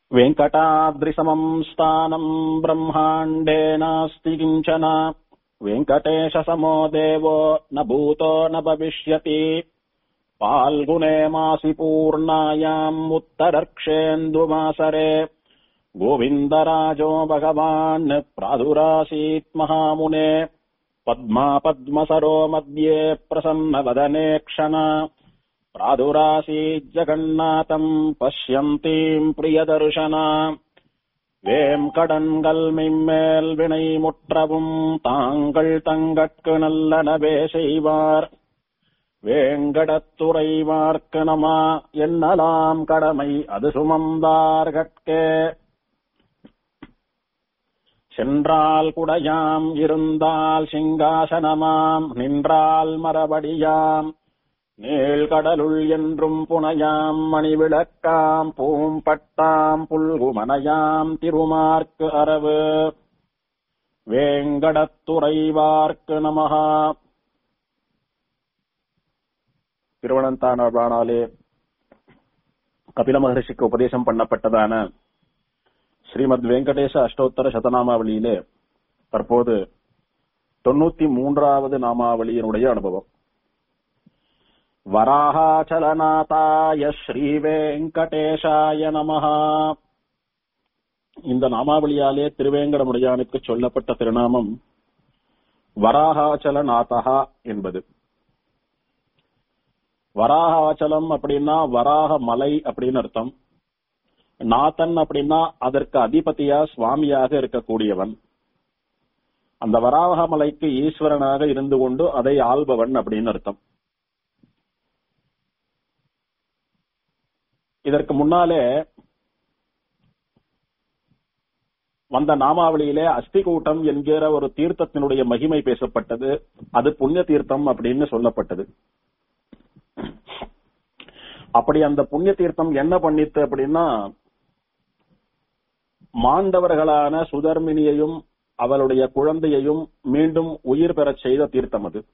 वेङ्कटाद्रिसमम् स्थानम् ब्रह्माण्डे नास्ति किञ्चन वेङ्कटेशसमो देवो न भूतो न भविष्यति फाल्गुने मासि पूर्णायाम् उत्तरर्क्षेन्दुमासरे गोविन्दराजो भगवान् प्रादुरासीत् महामुने पद्मा पद्मसरो मध्ये प्रसन्नवदने क्षण प्रादुरासीज्जगन्नाथम् पश्यन्तीम् प्रियदर्शना வேம்கடன்கள் மிம்மேல் வினை முற்றவும் தாங்கள் தங்கட்கு நல்லனவே செய்வார் வேங்கடத்துறைவார்க்கு நமா என்னலாம் கடமை அது சுமந்தார்கட்கே சென்றால் குடையாம் இருந்தால் சிங்காசனமாம் நின்றால் மரபடியாம் நீழ்கடலுள் என்றும் புனையாம் மணிவிளக்காம் பூம்பட்டாம் புல்குமனையாம் திருமார்க்கு அரவு வேங்கடத்துறைவார்க்கு நமகா திருவனந்தானாலே கபில மகரிஷிக்கு உபதேசம் பண்ணப்பட்டதான ஸ்ரீமத் வெங்கடேச அஷ்டோத்தர சதநாமாவளியிலே தற்போது தொண்ணூத்தி மூன்றாவது நாமாவளியினுடைய அனுபவம் வராகாச்சலநாதாய ஸ்ரீ வெங்கடேஷாய நமஹா இந்த நாமாவளியாலே திருவேங்கடமுடையானுக்கு சொல்லப்பட்ட திருநாமம் வராகாச்சலநாதா என்பது வராகாச்சலம் அப்படின்னா வராக மலை அப்படின்னு அர்த்தம் நாதன் அப்படின்னா அதற்கு அதிபதியா சுவாமியாக இருக்கக்கூடியவன் அந்த வராக மலைக்கு ஈஸ்வரனாக இருந்து கொண்டு அதை ஆள்பவன் அப்படின்னு அர்த்தம் இதற்கு முன்னாலே வந்த நாமாவளியிலே அஸ்திகூட்டம் என்கிற ஒரு தீர்த்தத்தினுடைய மகிமை பேசப்பட்டது அது புண்ணிய தீர்த்தம் அப்படின்னு சொல்லப்பட்டது அப்படி அந்த புண்ணிய தீர்த்தம் என்ன பண்ணித்து அப்படின்னா மாண்டவர்களான சுதர்மினியையும் அவளுடைய குழந்தையையும் மீண்டும் உயிர் பெறச் செய்த தீர்த்தம் அது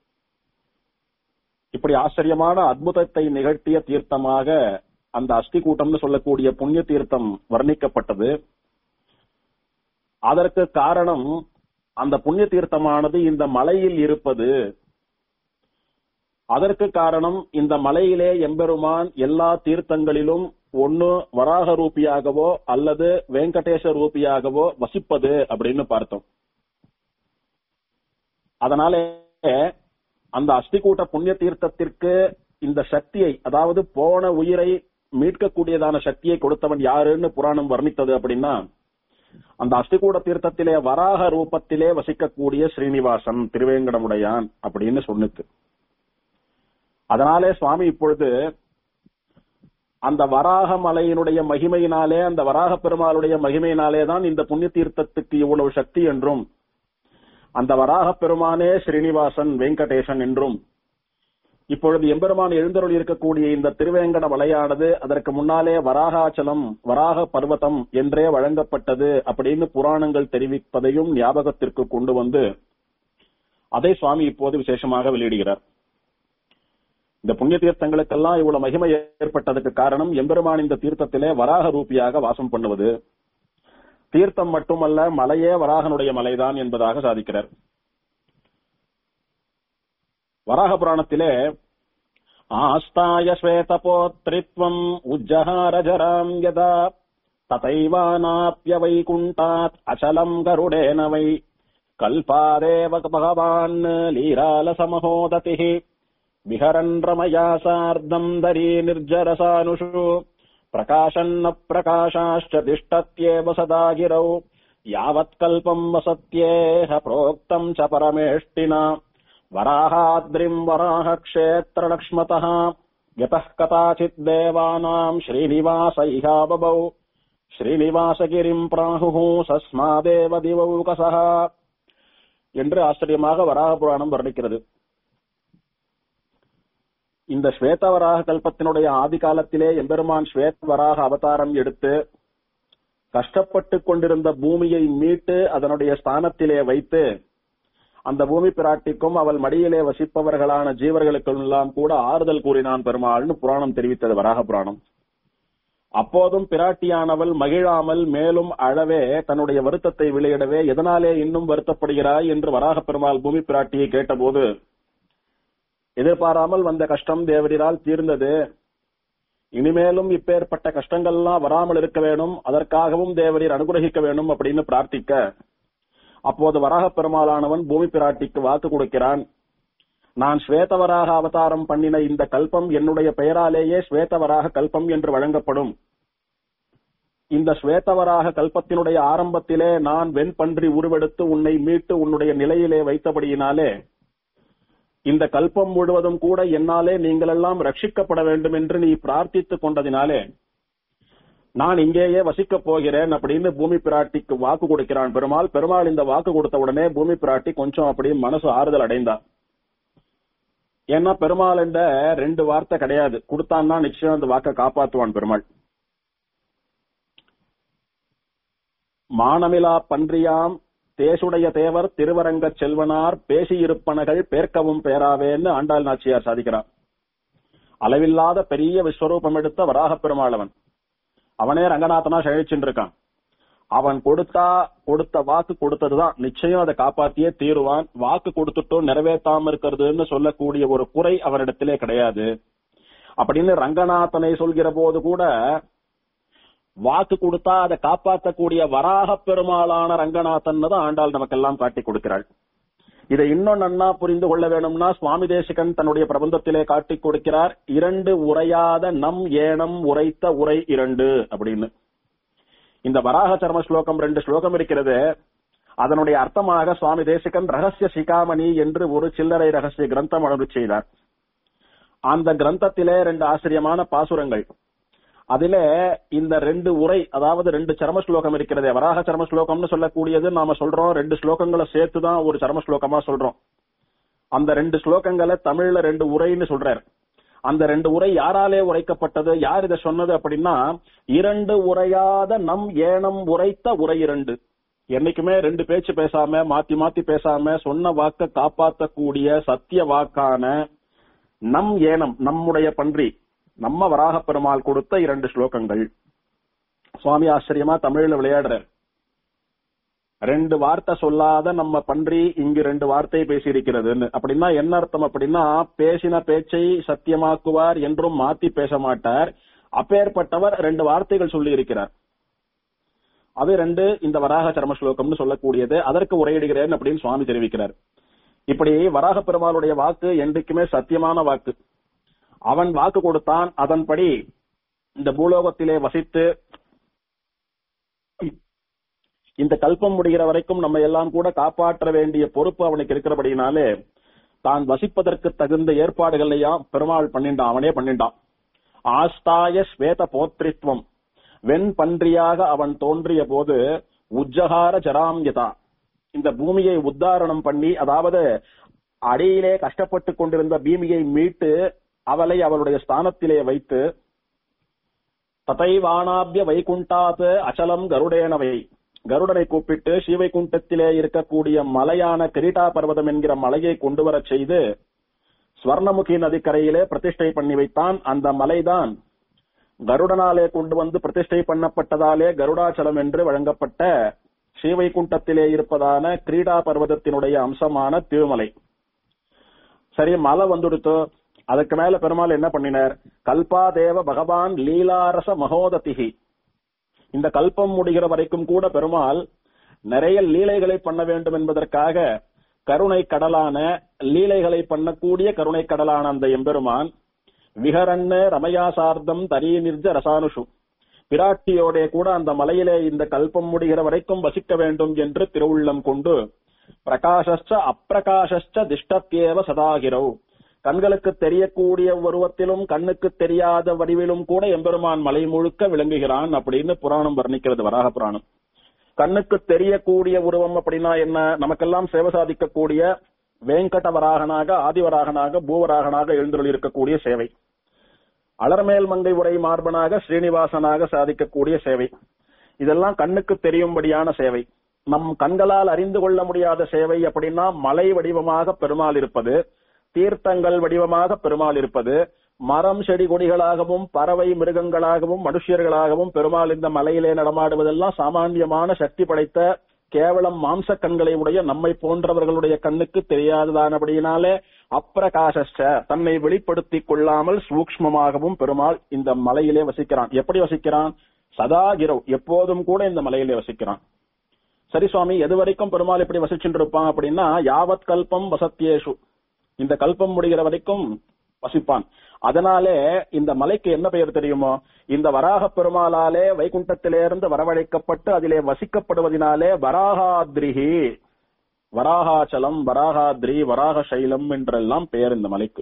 இப்படி ஆச்சரியமான அற்புதத்தை நிகழ்த்திய தீர்த்தமாக அந்த அஸ்தி கூட்டம்னு சொல்லக்கூடிய புண்ணிய தீர்த்தம் வர்ணிக்கப்பட்டது அதற்கு காரணம் அந்த புண்ணிய தீர்த்தமானது இந்த மலையில் இருப்பது அதற்கு காரணம் இந்த மலையிலே எம்பெருமான் எல்லா தீர்த்தங்களிலும் ஒன்னு வராக ரூபியாகவோ அல்லது வெங்கடேச ரூபியாகவோ வசிப்பது அப்படின்னு பார்த்தோம் அதனாலே அந்த அஸ்திகூட்ட புண்ணிய தீர்த்தத்திற்கு இந்த சக்தியை அதாவது போன உயிரை மீட்கக்கூடியதான சக்தியை கொடுத்தவன் யாருன்னு புராணம் வர்ணித்தது அப்படின்னா அந்த அஸ்திகூட தீர்த்தத்திலே வராக ரூபத்திலே வசிக்கக்கூடிய ஸ்ரீனிவாசன் திருவேங்கடமுடையான் அப்படின்னு சொன்னுக்கு அதனாலே சுவாமி இப்பொழுது அந்த வராக மலையினுடைய மகிமையினாலே அந்த வராக பெருமாளுடைய மகிமையினாலே தான் இந்த புண்ணிய தீர்த்தத்துக்கு இவ்வளவு சக்தி என்றும் அந்த வராக பெருமானே ஸ்ரீனிவாசன் வெங்கடேசன் என்றும் இப்பொழுது எம்பெருமான் எழுந்தருள் இருக்கக்கூடிய இந்த திருவேங்கட மலையானது அதற்கு முன்னாலே வராகாச்சலம் வராக பர்வதம் என்றே வழங்கப்பட்டது அப்படின்னு புராணங்கள் தெரிவிப்பதையும் ஞாபகத்திற்கு கொண்டு வந்து அதை சுவாமி இப்போது விசேஷமாக வெளியிடுகிறார் இந்த புண்ணிய தீர்த்தங்களுக்கெல்லாம் இவ்வளவு மகிமை ஏற்பட்டதுக்கு காரணம் எம்பெருமான் இந்த தீர்த்தத்திலே வராக ரூபியாக வாசம் பண்ணுவது தீர்த்தம் மட்டுமல்ல மலையே வராகனுடைய மலைதான் என்பதாக சாதிக்கிறார் வராக புராணத்திலே ஆஸ்தாய ஸ்வேதபோத்ரித்வம் உஜ்ஜஹாரஜராம் யதா ததைவானாப்ய வைகுண்டாத் அச்சலம் கருடேன வை கல்பாதேவ பகவான் லீராலசமஹோததிः विहरन् रमया सार्धम् दरी निर्जरसानुषु प्रकाशन्न प्रकाशाश्च तिष्ठत्येव सदा गिरौ यावत्कल्पम् वसत्येह प्रोक्तम् च परमेष्टिना वराहाद्रिम् वराहक्षेत्रलक्ष्मतः यतः कदाचित् देवानाम् श्रीनिवास इहा बभौ ஸ்ரீனிவாசகிரிம் பிராகு சஸ்மாதேவ திவௌகசா என்று ஆச்சரியமாக வராக புராணம் வர்ணிக்கிறது இந்த ஸ்வேதவராக கல்பத்தினுடைய ஆதி காலத்திலே எம்பெருமான் ஸ்வேதவராக அவதாரம் எடுத்து கஷ்டப்பட்டு கொண்டிருந்த பூமியை மீட்டு அதனுடைய ஸ்தானத்திலே வைத்து அந்த பூமி பிராட்டிக்கும் அவள் மடியிலே வசிப்பவர்களான ஜீவர்களுக்கெல்லாம் கூட ஆறுதல் கூறினான் பெருமாள்னு புராணம் தெரிவித்தது வராக புராணம் அப்போதும் பிராட்டியானவள் மகிழாமல் மேலும் அழவே தன்னுடைய வருத்தத்தை வெளியிடவே எதனாலே இன்னும் வருத்தப்படுகிறாய் என்று வராக பெருமாள் பூமி பிராட்டியை கேட்டபோது எதிர்பாராமல் வந்த கஷ்டம் தேவரினால் தீர்ந்தது இனிமேலும் இப்பேற்பட்ட கஷ்டங்கள்லாம் வராமல் இருக்க வேணும் அதற்காகவும் தேவரீர் அனுகிரகிக்க வேணும் அப்படின்னு பிரார்த்திக்க அப்போது வராக பெருமாளானவன் பூமி பிராட்டிக்கு வாக்கு கொடுக்கிறான் நான் ஸ்வேதவராக அவதாரம் பண்ணின இந்த கல்பம் என்னுடைய பெயராலேயே ஸ்வேதவராக கல்பம் என்று வழங்கப்படும் இந்த ஸ்வேதவராக கல்பத்தினுடைய ஆரம்பத்திலே நான் வெண்பன்றி உருவெடுத்து உன்னை மீட்டு உன்னுடைய நிலையிலே வைத்தபடியினாலே இந்த கல்பம் முழுவதும் கூட என்னாலே நீங்களெல்லாம் ரட்சிக்கப்பட வேண்டும் என்று நீ பிரார்த்தித்துக் கொண்டதினாலே நான் இங்கேயே வசிக்கப் போகிறேன் அப்படின்னு பூமி பிராட்டிக்கு வாக்கு கொடுக்கிறான் பெருமாள் பெருமாள் இந்த வாக்கு கொடுத்த உடனே பூமி பிராட்டி கொஞ்சம் அப்படி மனசு ஆறுதல் அடைந்தா ஏன்னா பெருமாள் என்ற ரெண்டு வார்த்தை கிடையாது கொடுத்தான்னா நிச்சயம் அந்த வாக்கை காப்பாத்துவான் பெருமாள் மானமிலா பன்றியாம் தேசுடைய தேவர் திருவரங்கச் செல்வனார் பேசியிருப்பனகள் பேர்க்கவும் பேராவேன்னு ஆண்டாள் நாச்சியார் சாதிக்கிறார் அளவில்லாத பெரிய விஸ்வரூபம் எடுத்த வராகப் பெருமாளவன் அவனே ரங்கநாதனா சழிச்சுட்டு இருக்கான் அவன் கொடுத்தா கொடுத்த வாக்கு கொடுத்ததுதான் நிச்சயம் அதை காப்பாத்தியே தீருவான் வாக்கு கொடுத்துட்டும் நிறைவேற்றாம இருக்கிறதுன்னு சொல்லக்கூடிய ஒரு குறை அவனிடத்திலே கிடையாது அப்படின்னு ரங்கநாதனை சொல்கிற போது கூட வாக்கு கொடுத்தா அதை காப்பாற்றக்கூடிய வராக பெருமாளான ரங்கநாதன் தான் ஆண்டாள் நமக்கெல்லாம் காட்டி கொடுக்கிறாள் இதை இன்னும் நன்னா புரிந்து கொள்ள வேணும்னா சுவாமி தேசிகன் தன்னுடைய பிரபந்தத்திலே காட்டி கொடுக்கிறார் இரண்டு உரையாத நம் ஏனம் உரைத்த உரை இரண்டு அப்படின்னு இந்த வராக சர்ம ஸ்லோகம் ரெண்டு ஸ்லோகம் இருக்கிறது அதனுடைய அர்த்தமாக சுவாமி தேசிகன் ரகசிய சிகாமணி என்று ஒரு சில்லறை ரகசிய கிரந்தம் அனுப்பி செய்தார் அந்த கிரந்தத்திலே ரெண்டு ஆச்சரியமான பாசுரங்கள் அதிலே இந்த ரெண்டு உரை அதாவது ரெண்டு சர்ம ஸ்லோகம் இருக்கிறதே வராக சர்ம ஸ்லோகம்னு சொல்லக்கூடியது நாம சொல்றோம் ரெண்டு ஸ்லோகங்களை சேர்த்து தான் ஒரு சர்ம ஸ்லோகமா சொல்றோம் அந்த ரெண்டு ஸ்லோகங்களை தமிழ்ல ரெண்டு உரைன்னு சொல்றார் அந்த ரெண்டு உரை யாராலே உரைக்கப்பட்டது யார் இதை சொன்னது அப்படின்னா இரண்டு உரையாத நம் ஏனம் உரைத்த உரை இரண்டு என்னைக்குமே ரெண்டு பேச்சு பேசாம மாத்தி மாத்தி பேசாம சொன்ன வாக்க காப்பாற்றக்கூடிய சத்திய வாக்கான நம் ஏனம் நம்முடைய பன்றி நம்ம வராக பெருமாள் கொடுத்த இரண்டு ஸ்லோகங்கள் சுவாமி ஆச்சரியமா தமிழ்ல விளையாடுறார் ரெண்டு வார்த்தை சொல்லாத நம்ம பன்றி இங்கு ரெண்டு வார்த்தை பேசியிருக்கிறதுன்னு அப்படின்னா என்ன அர்த்தம் அப்படின்னா பேசின பேச்சை சத்தியமாக்குவார் என்றும் மாத்தி பேச மாட்டார் அப்பேற்பட்டவர் ரெண்டு வார்த்தைகள் சொல்லி இருக்கிறார் அது ரெண்டு இந்த வராக சர்ம ஸ்லோகம்னு சொல்லக்கூடியது அதற்கு உரையிடுகிறேன் அப்படின்னு சுவாமி தெரிவிக்கிறார் இப்படி வராக பெருமாளுடைய வாக்கு என்றைக்குமே சத்தியமான வாக்கு அவன் வாக்கு கொடுத்தான் அதன்படி இந்த பூலோகத்திலே வசித்து இந்த கல்பம் முடிகிற வரைக்கும் நம்ம எல்லாம் கூட காப்பாற்ற வேண்டிய பொறுப்பு அவனுக்கு இருக்கிறபடினாலே தான் வசிப்பதற்கு தகுந்த ஏற்பாடுகளையும் பெருமாள் பண்ணிண்டான் அவனே பண்ணிண்டான் ஆஸ்தாய ஸ்வேத போத்ரித்வம் வெண் பன்றியாக அவன் தோன்றிய போது உஜ்ஜகார ஜராம்யதா இந்த பூமியை உத்தாரணம் பண்ணி அதாவது அடியிலே கஷ்டப்பட்டு கொண்டிருந்த பூமியை மீட்டு அவளை அவளுடைய ஸ்தானத்திலே வைத்து ததைவானாபிய வைகுண்டாத் அச்சலம் கருடேனவை கருடனை கூப்பிட்டு ஸ்ரீவைகுண்டத்திலே இருக்கக்கூடிய மலையான கிரீட்டா பர்வதம் என்கிற மலையை கொண்டு வரச் செய்து ஸ்வர்ணமுகி நதிக்கரையிலே பிரதிஷ்டை பண்ணி வைத்தான் அந்த மலைதான் கருடனாலே கொண்டு வந்து பிரதிஷ்டை பண்ணப்பட்டதாலே கருடாச்சலம் என்று வழங்கப்பட்ட ஸ்ரீவைகுண்டத்திலே இருப்பதான கிரீடா பர்வதத்தினுடைய அம்சமான திருமலை சரி மலை வந்துடுத்து அதுக்கு மேல பெருமாள் என்ன பண்ணினார் கல்பாதேவ பகவான் லீலாரச மகோததிகி இந்த கல்பம் முடிகிற வரைக்கும் கூட பெருமாள் நிறைய லீலைகளை பண்ண வேண்டும் என்பதற்காக கருணை கடலான லீலைகளை பண்ணக்கூடிய கருணை கடலான அந்த எம்பெருமான் விஹரன்னு ரமயாசார்த்தம் தரீ நிர்ஜ ரசானுஷு பிராட்டியோட கூட அந்த மலையிலே இந்த கல்பம் முடிகிற வரைக்கும் வசிக்க வேண்டும் என்று திருவுள்ளம் கொண்டு பிரகாஷ்ச அப்பிரகாஷ்ச திஷ்டத்தேவ சதாகிரவ் கண்களுக்கு தெரியக்கூடிய உருவத்திலும் கண்ணுக்கு தெரியாத வடிவிலும் கூட எம்பெருமான் மலை முழுக்க விளங்குகிறான் அப்படின்னு புராணம் வர்ணிக்கிறது வராக புராணம் கண்ணுக்கு தெரியக்கூடிய உருவம் அப்படின்னா என்ன நமக்கெல்லாம் சேவை சாதிக்கக்கூடிய வேங்கட வராகனாக ஆதிவராகனாக பூவராகனாக எழுந்துள்ள இருக்கக்கூடிய சேவை அலர்மேல் மங்கை உரை மார்பனாக ஸ்ரீனிவாசனாக சாதிக்கக்கூடிய சேவை இதெல்லாம் கண்ணுக்கு தெரியும்படியான சேவை நம் கண்களால் அறிந்து கொள்ள முடியாத சேவை அப்படின்னா மலை வடிவமாக பெருமாள் இருப்பது தீர்த்தங்கள் வடிவமாக பெருமாள் இருப்பது மரம் செடி கொடிகளாகவும் பறவை மிருகங்களாகவும் மனுஷியர்களாகவும் பெருமாள் இந்த மலையிலே நடமாடுவதெல்லாம் சாமானியமான சக்தி படைத்த கேவலம் மாம்ச கண்களை உடைய நம்மை போன்றவர்களுடைய கண்ணுக்கு தெரியாததானபடியினாலே அப்பிரகாச தன்னை வெளிப்படுத்திக் கொள்ளாமல் சூக்ஷ்மமாகவும் பெருமாள் இந்த மலையிலே வசிக்கிறான் எப்படி வசிக்கிறான் சதா கிரவ் எப்போதும் கூட இந்த மலையிலே வசிக்கிறான் சரி சுவாமி எது வரைக்கும் பெருமாள் இப்படி வசிச்சுட்டு இருப்பான் அப்படின்னா யாவத் கல்பம் வசத்தியேஷு இந்த கல்பம் முடிகிற வரைக்கும் வசிப்பான் அதனாலே இந்த மலைக்கு என்ன பெயர் தெரியுமோ இந்த வராக பெருமாளாலே வைகுண்டத்திலிருந்து வரவழைக்கப்பட்டு அதிலே வசிக்கப்படுவதனாலே வராகாத்ரிஹி வராகாச்சலம் வராகாத்ரி வராக சைலம் என்றெல்லாம் பெயர் இந்த மலைக்கு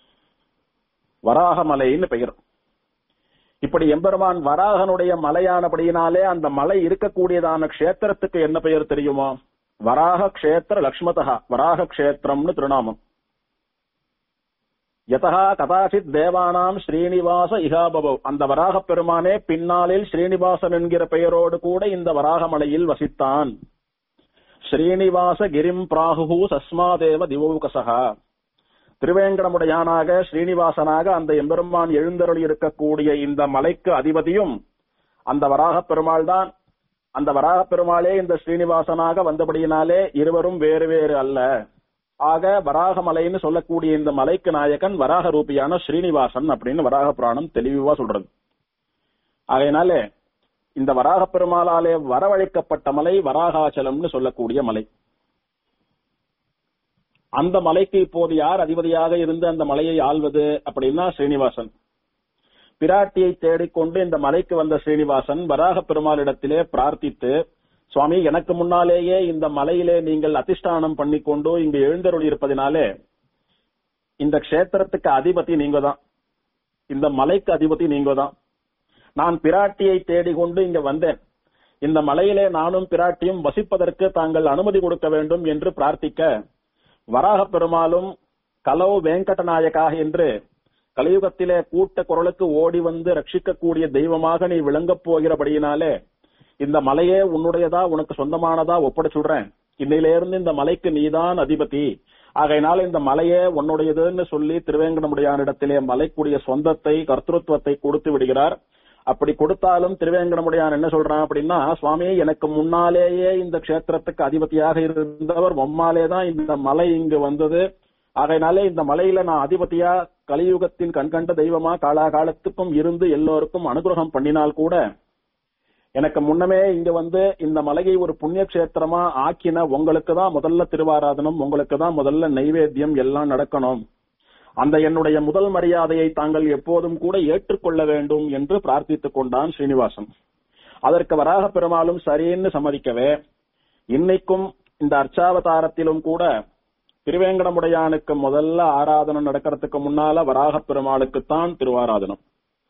வராக மலைன்னு பெயர் இப்படி எம்பெருமான் வராகனுடைய மலையானபடியினாலே அந்த மலை இருக்கக்கூடியதான க்ஷேத்திரத்துக்கு என்ன பெயர் தெரியுமோ வராக க்ஷேத்திர லக்ஷ்மதா வராக க்ஷேத்திரம்னு திருநாமம் யதா கதாசித் தேவானாம் ஸ்ரீனிவாச இகாபவ் அந்த வராக பெருமானே பின்னாளில் ஸ்ரீனிவாசன் என்கிற பெயரோடு கூட இந்த வராகமலையில் வசித்தான் ஸ்ரீனிவாச கிரிம் பிராகு சஸ்மாதேவ திவௌகசகா திருவேங்கடமுடையானாக ஸ்ரீனிவாசனாக அந்த எம்பெருமான் எழுந்தருளி இருக்கக்கூடிய இந்த மலைக்கு அதிபதியும் அந்த வராக பெருமாள் தான் அந்த வராக பெருமாளே இந்த ஸ்ரீனிவாசனாக வந்தபடியினாலே இருவரும் வேறு வேறு அல்ல ஆக வராக மலைன்னு சொல்லக்கூடிய இந்த மலைக்கு நாயகன் வராக ரூபியான ஸ்ரீனிவாசன் அப்படின்னு வராக புராணம் தெளிவா சொல்றது ஆகையினாலே இந்த வராக பெருமாளாலே வரவழைக்கப்பட்ட மலை வராகாச்சலம்னு சொல்லக்கூடிய மலை அந்த மலைக்கு இப்போது யார் அதிபதியாக இருந்து அந்த மலையை ஆள்வது அப்படின்னா ஸ்ரீனிவாசன் பிராட்டியை தேடிக்கொண்டு இந்த மலைக்கு வந்த ஸ்ரீனிவாசன் வராக பெருமாளிடத்திலே பிரார்த்தித்து சுவாமி எனக்கு முன்னாலேயே இந்த மலையிலே நீங்கள் அதிஷ்டானம் பண்ணிக்கொண்டு இங்கு எழுந்தருளி இருப்பதினாலே இந்த க்ஷேத்திரத்துக்கு அதிபதி நீங்க தான் இந்த மலைக்கு அதிபதி நீங்க தான் நான் பிராட்டியை தேடிக்கொண்டு இங்க வந்தேன் இந்த மலையிலே நானும் பிராட்டியும் வசிப்பதற்கு தாங்கள் அனுமதி கொடுக்க வேண்டும் என்று பிரார்த்திக்க வராக பெருமாளும் கலோ வெங்கடநாயகா என்று கலியுகத்திலே கூட்ட குரலுக்கு ஓடி வந்து ரட்சிக்கக்கூடிய தெய்வமாக நீ விளங்கப் போகிறபடியினாலே இந்த மலையே உன்னுடையதா உனக்கு சொந்தமானதா ஒப்படைச்சுடுறேன் இன்னையிலிருந்து இந்த மலைக்கு நீதான் அதிபதி ஆகையினால இந்த மலையே உன்னுடையதுன்னு சொல்லி திருவேங்கடமுடையானிடத்திலே மலைக்குரிய சொந்தத்தை கர்த்தத்துவத்தை கொடுத்து விடுகிறார் அப்படி கொடுத்தாலும் திருவேங்கடமுடையான் என்ன சொல்றான் அப்படின்னா சுவாமி எனக்கு முன்னாலேயே இந்த க்ஷேத்திரத்துக்கு அதிபதியாக இருந்தவர் உம்மாலே தான் இந்த மலை இங்கு வந்தது ஆகையினாலே இந்த மலையில நான் அதிபதியா கலியுகத்தின் கண்கண்ட தெய்வமா காலாகாலத்துக்கும் இருந்து எல்லோருக்கும் அனுகிரகம் பண்ணினால் கூட எனக்கு முன்னமே இங்க வந்து இந்த மலையை ஒரு புண்ணிய கஷேத்திரமா ஆக்கின உங்களுக்கு தான் முதல்ல திருவாராதனம் உங்களுக்கு தான் முதல்ல நைவேத்தியம் எல்லாம் நடக்கணும் அந்த என்னுடைய முதல் மரியாதையை தாங்கள் எப்போதும் கூட ஏற்றுக்கொள்ள வேண்டும் என்று பிரார்த்தித்துக் கொண்டான் ஸ்ரீனிவாசன் அதற்கு வராக பெருமாளும் சரின்னு சம்மதிக்கவே இன்னைக்கும் இந்த அர்ச்சாவதாரத்திலும் கூட திருவேங்கடமுடையானுக்கு முதல்ல ஆராதனம் நடக்கிறதுக்கு முன்னால வராக பெருமாளுக்குத்தான் திருவாராதனம்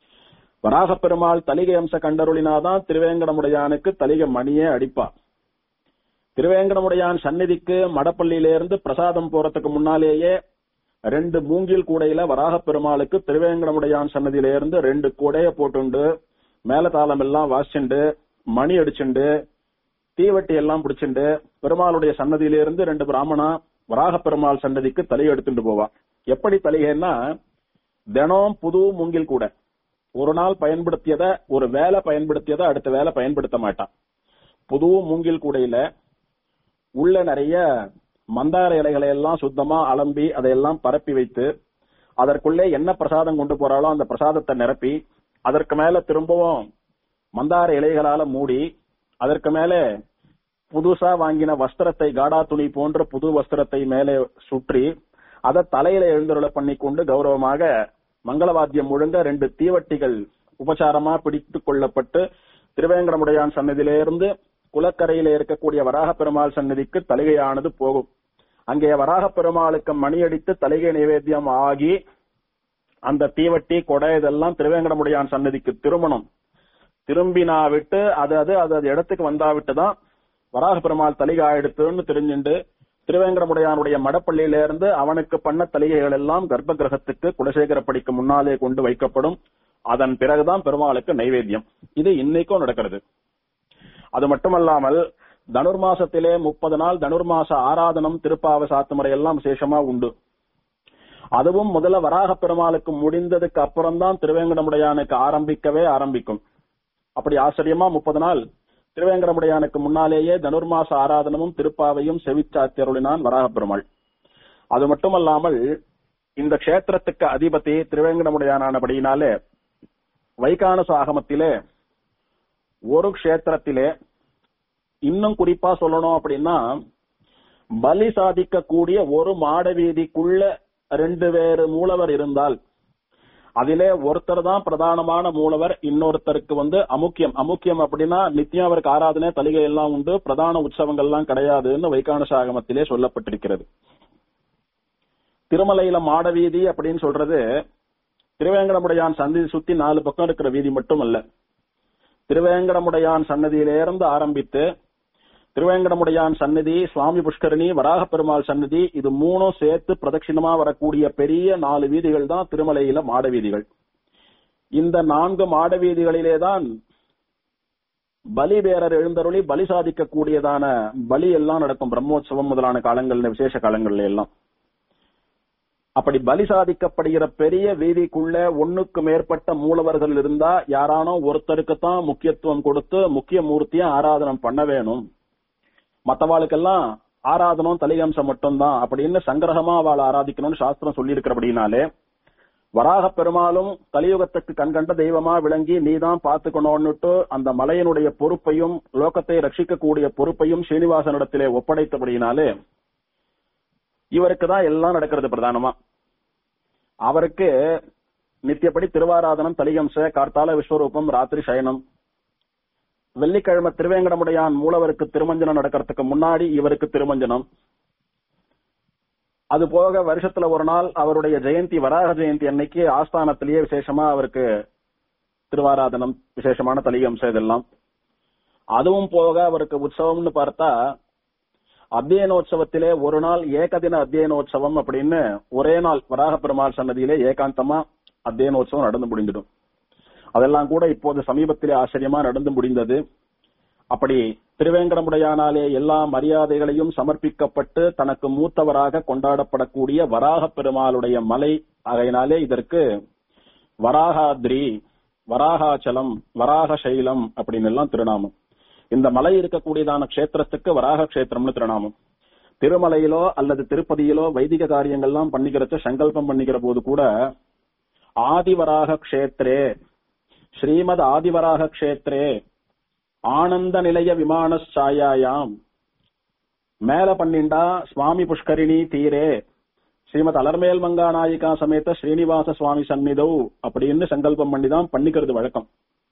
வராக பெருமாள் தலிகை அம்ச கண்டருளினாதான் திருவேங்கடமுடையானுக்கு தலிகை மணியே அடிப்பா திருவேங்கடமுடையான் சந்நிதிக்கு மடப்பள்ளியிலிருந்து பிரசாதம் போறதுக்கு முன்னாலேயே ரெண்டு மூங்கில் கூடையில வராக பெருமாளுக்கு திருவேங்கடமுடையான் சன்னதியிலிருந்து ரெண்டு கூடைய போட்டுண்டு மேலதாளம் எல்லாம் வாசிச்சுண்டு மணி அடிச்சுண்டு தீவட்டி எல்லாம் பிடிச்சுண்டு பெருமாளுடைய சன்னதியிலிருந்து ரெண்டு பிராமணா வராக பெருமாள் சன்னதிக்கு தலையை எடுத்துட்டு போவா எப்படி தலைகைன்னா தினம் புது மூங்கில் கூட ஒரு நாள் பயன்படுத்தியத ஒரு வேலை பயன்படுத்தியத அடுத்த வேலை பயன்படுத்த மாட்டான் புது மூங்கில் கூடையில உள்ள நிறைய மந்தார இலைகளை எல்லாம் சுத்தமா அலம்பி அதையெல்லாம் பரப்பி வைத்து அதற்குள்ளே என்ன பிரசாதம் கொண்டு போறாளோ அந்த பிரசாதத்தை நிரப்பி அதற்கு மேல திரும்பவும் மந்தார இலைகளால மூடி அதற்கு மேல புதுசா வாங்கின வஸ்திரத்தை காடா துணி போன்ற புது வஸ்திரத்தை மேலே சுற்றி அதை தலையில எழுந்தருளை பண்ணி கொண்டு கௌரவமாக மங்களவாத்தியம் முழுங்க ரெண்டு தீவட்டிகள் உபசாரமா பிடித்துக் கொள்ளப்பட்டு திருவேங்கடமுடையான் சன்னதியிலிருந்து குளக்கரையில இருக்கக்கூடிய வராக பெருமாள் சன்னதிக்கு தலிகையானது போகும் அங்கே வராக பெருமாளுக்கு மணியடித்து தலிகை நைவேத்தியம் ஆகி அந்த தீவட்டி கொடை இதெல்லாம் திருவேங்கடமுடையான் சன்னதிக்கு திருமணம் திரும்பினா விட்டு அது அது அது அது இடத்துக்கு வந்தா விட்டுதான் வராக பெருமாள் தலிகை ஆயிடுத்துன்னு தெரிஞ்சுண்டு திருவேங்கடமுடையானுடைய மடப்பள்ளியில இருந்து அவனுக்கு பண்ண தலிகைகள் எல்லாம் கர்ப்ப கிரகத்துக்கு குலசேகரப்படிக்கு முன்னாலே கொண்டு வைக்கப்படும் அதன் பிறகுதான் பெருமாளுக்கு நைவேத்தியம் இது இன்னைக்கும் நடக்கிறது அது மட்டுமல்லாமல் தனுர் மாசத்திலே முப்பது நாள் தனுர் மாச ஆராதனம் திருப்பாவ சாத்துமுறை எல்லாம் விசேஷமா உண்டு அதுவும் முதல்ல வராக பெருமாளுக்கு முடிந்ததுக்கு அப்புறம் தான் திருவேங்கடமுடையானுக்கு ஆரம்பிக்கவே ஆரம்பிக்கும் அப்படி ஆச்சரியமா முப்பது நாள் திருவேங்கடமுடையானுக்கு முன்னாலேயே தனுர்மாச ஆராதனமும் திருப்பாவையும் செவிச்சாத்தியருளினான் வராக பெருமாள் அது மட்டுமல்லாமல் இந்த க்ஷேத்திரத்துக்கு அதிபதி திருவேங்கடமுடையானபடியினாலே வைகானச ஆகமத்திலே ஒரு க்ஷேத்திரத்திலே இன்னும் குறிப்பா சொல்லணும் அப்படின்னா பலி சாதிக்கக்கூடிய ஒரு மாட வீதிக்குள்ள ரெண்டு பேரு மூலவர் இருந்தால் அதிலே ஒருத்தர் தான் பிரதானமான மூலவர் இன்னொருத்தருக்கு வந்து அமுக்கியம் அமுக்கியம் அப்படின்னா நித்தியம் அவருக்கு ஆராதனை தலிகை எல்லாம் உண்டு பிரதான உற்சவங்கள் எல்லாம் கிடையாதுன்னு வைகான சாகமத்திலே சொல்லப்பட்டிருக்கிறது திருமலையில மாட வீதி அப்படின்னு சொல்றது திருவேங்கடமுடையான் சன்னதி சுத்தி நாலு பக்கம் இருக்கிற வீதி மட்டும் அல்ல திருவேங்கடமுடையான் சன்னதியிலிருந்து ஆரம்பித்து திருவேங்கடமுடையான் சன்னதி சுவாமி புஷ்கரணி வராக பெருமாள் சன்னதி இது மூணும் சேர்த்து பிரதட்சிணமா வரக்கூடிய பெரிய நாலு வீதிகள் தான் திருமலையில மாட வீதிகள் இந்த நான்கு மாட வீதிகளிலே தான் பலி பேரர் எழுந்தருளி பலி சாதிக்கக்கூடியதான பலி எல்லாம் நடக்கும் பிரம்மோற்சவம் முதலான காலங்கள்ல விசேஷ காலங்கள்ல எல்லாம் அப்படி பலி சாதிக்கப்படுகிற பெரிய வீதிக்குள்ள ஒண்ணுக்கு மேற்பட்ட மூலவர்கள் இருந்தா யாரானோ ஒருத்தருக்கு தான் முக்கியத்துவம் கொடுத்து முக்கிய மூர்த்திய ஆராதனம் பண்ண வேணும் மத்தவாளுக்கெல்லாம் ஆராதனம் தலிகம்சம் மட்டும்தான் அப்படின்னு சங்கிரகமா அவளை ஆராதிக்கணும்னு சாஸ்திரம் சொல்லி இருக்கிறபடினாலே வராக பெருமாளும் கலியுகத்துக்கு கண்கண்ட தெய்வமா விளங்கி நீதான் பாத்துக்கணும்னுட்டு அந்த மலையினுடைய பொறுப்பையும் லோகத்தை ரட்சிக்கக்கூடிய பொறுப்பையும் ஸ்ரீனிவாசனிடத்திலே ஒப்படைத்தபடியினாலே இவருக்கு தான் எல்லாம் நடக்கிறது பிரதானமா அவருக்கு நித்தியப்படி திருவாராதனம் தலிகம்ச கார்த்தால விஸ்வரூபம் ராத்திரி சயனம் வெள்ளிக்கிழமை திருவேங்கடமுடையான் மூலவருக்கு திருமஞ்சனம் நடக்கிறதுக்கு முன்னாடி இவருக்கு திருமஞ்சனம் அது போக வருஷத்துல ஒரு நாள் அவருடைய ஜெயந்தி வராக ஜெயந்தி அன்னைக்கு ஆஸ்தானத்திலேயே விசேஷமா அவருக்கு திருவாராதனம் விசேஷமான தலிகம்சம் இதெல்லாம் அதுவும் போக அவருக்கு உற்சவம்னு பார்த்தா அத்தியனோற்சவத்திலே ஒரு நாள் ஏகதின அத்தியனோற்சவம் அப்படின்னு ஒரே நாள் வராக பெருமாள் சன்னதியிலே ஏகாந்தமா அத்தியனோற்சவம் நடந்து முடிந்துடும் அதெல்லாம் கூட இப்போது சமீபத்திலே ஆச்சரியமா நடந்து முடிந்தது அப்படி திருவேங்கடமுடையானாலே எல்லா மரியாதைகளையும் சமர்ப்பிக்கப்பட்டு தனக்கு மூத்தவராக கொண்டாடப்படக்கூடிய வராக பெருமாளுடைய மலை ஆகையினாலே இதற்கு வராகாத்ரி வராகாச்சலம் வராக சைலம் அப்படின்னு எல்லாம் திருநாமம் இந்த மலை இருக்கக்கூடியதான கஷேத்திரத்துக்கு வராக கஷேத்திரம்னு திருநாமம் திருமலையிலோ அல்லது திருப்பதியிலோ வைதிக காரியங்கள்லாம் பண்ணிக்கிறச்ச சங்கல்பம் பண்ணிக்கிற போது கூட ஆதிவராக கஷேத்ரே ஸ்ரீமத் ஆதிவராக கஷேத்ரே ஆனந்த நிலைய விமான சாயாயாம் மேல பண்ணிண்டா சுவாமி புஷ்கரிணி தீரே ஸ்ரீமத் அலர்மேல் மங்கா நாயிகா சமேத ஸ்ரீனிவாச சுவாமி சந்நிதோ அப்படின்னு சங்கல்பம் பண்ணி தான் பண்ணிக்கிறது வழக்கம்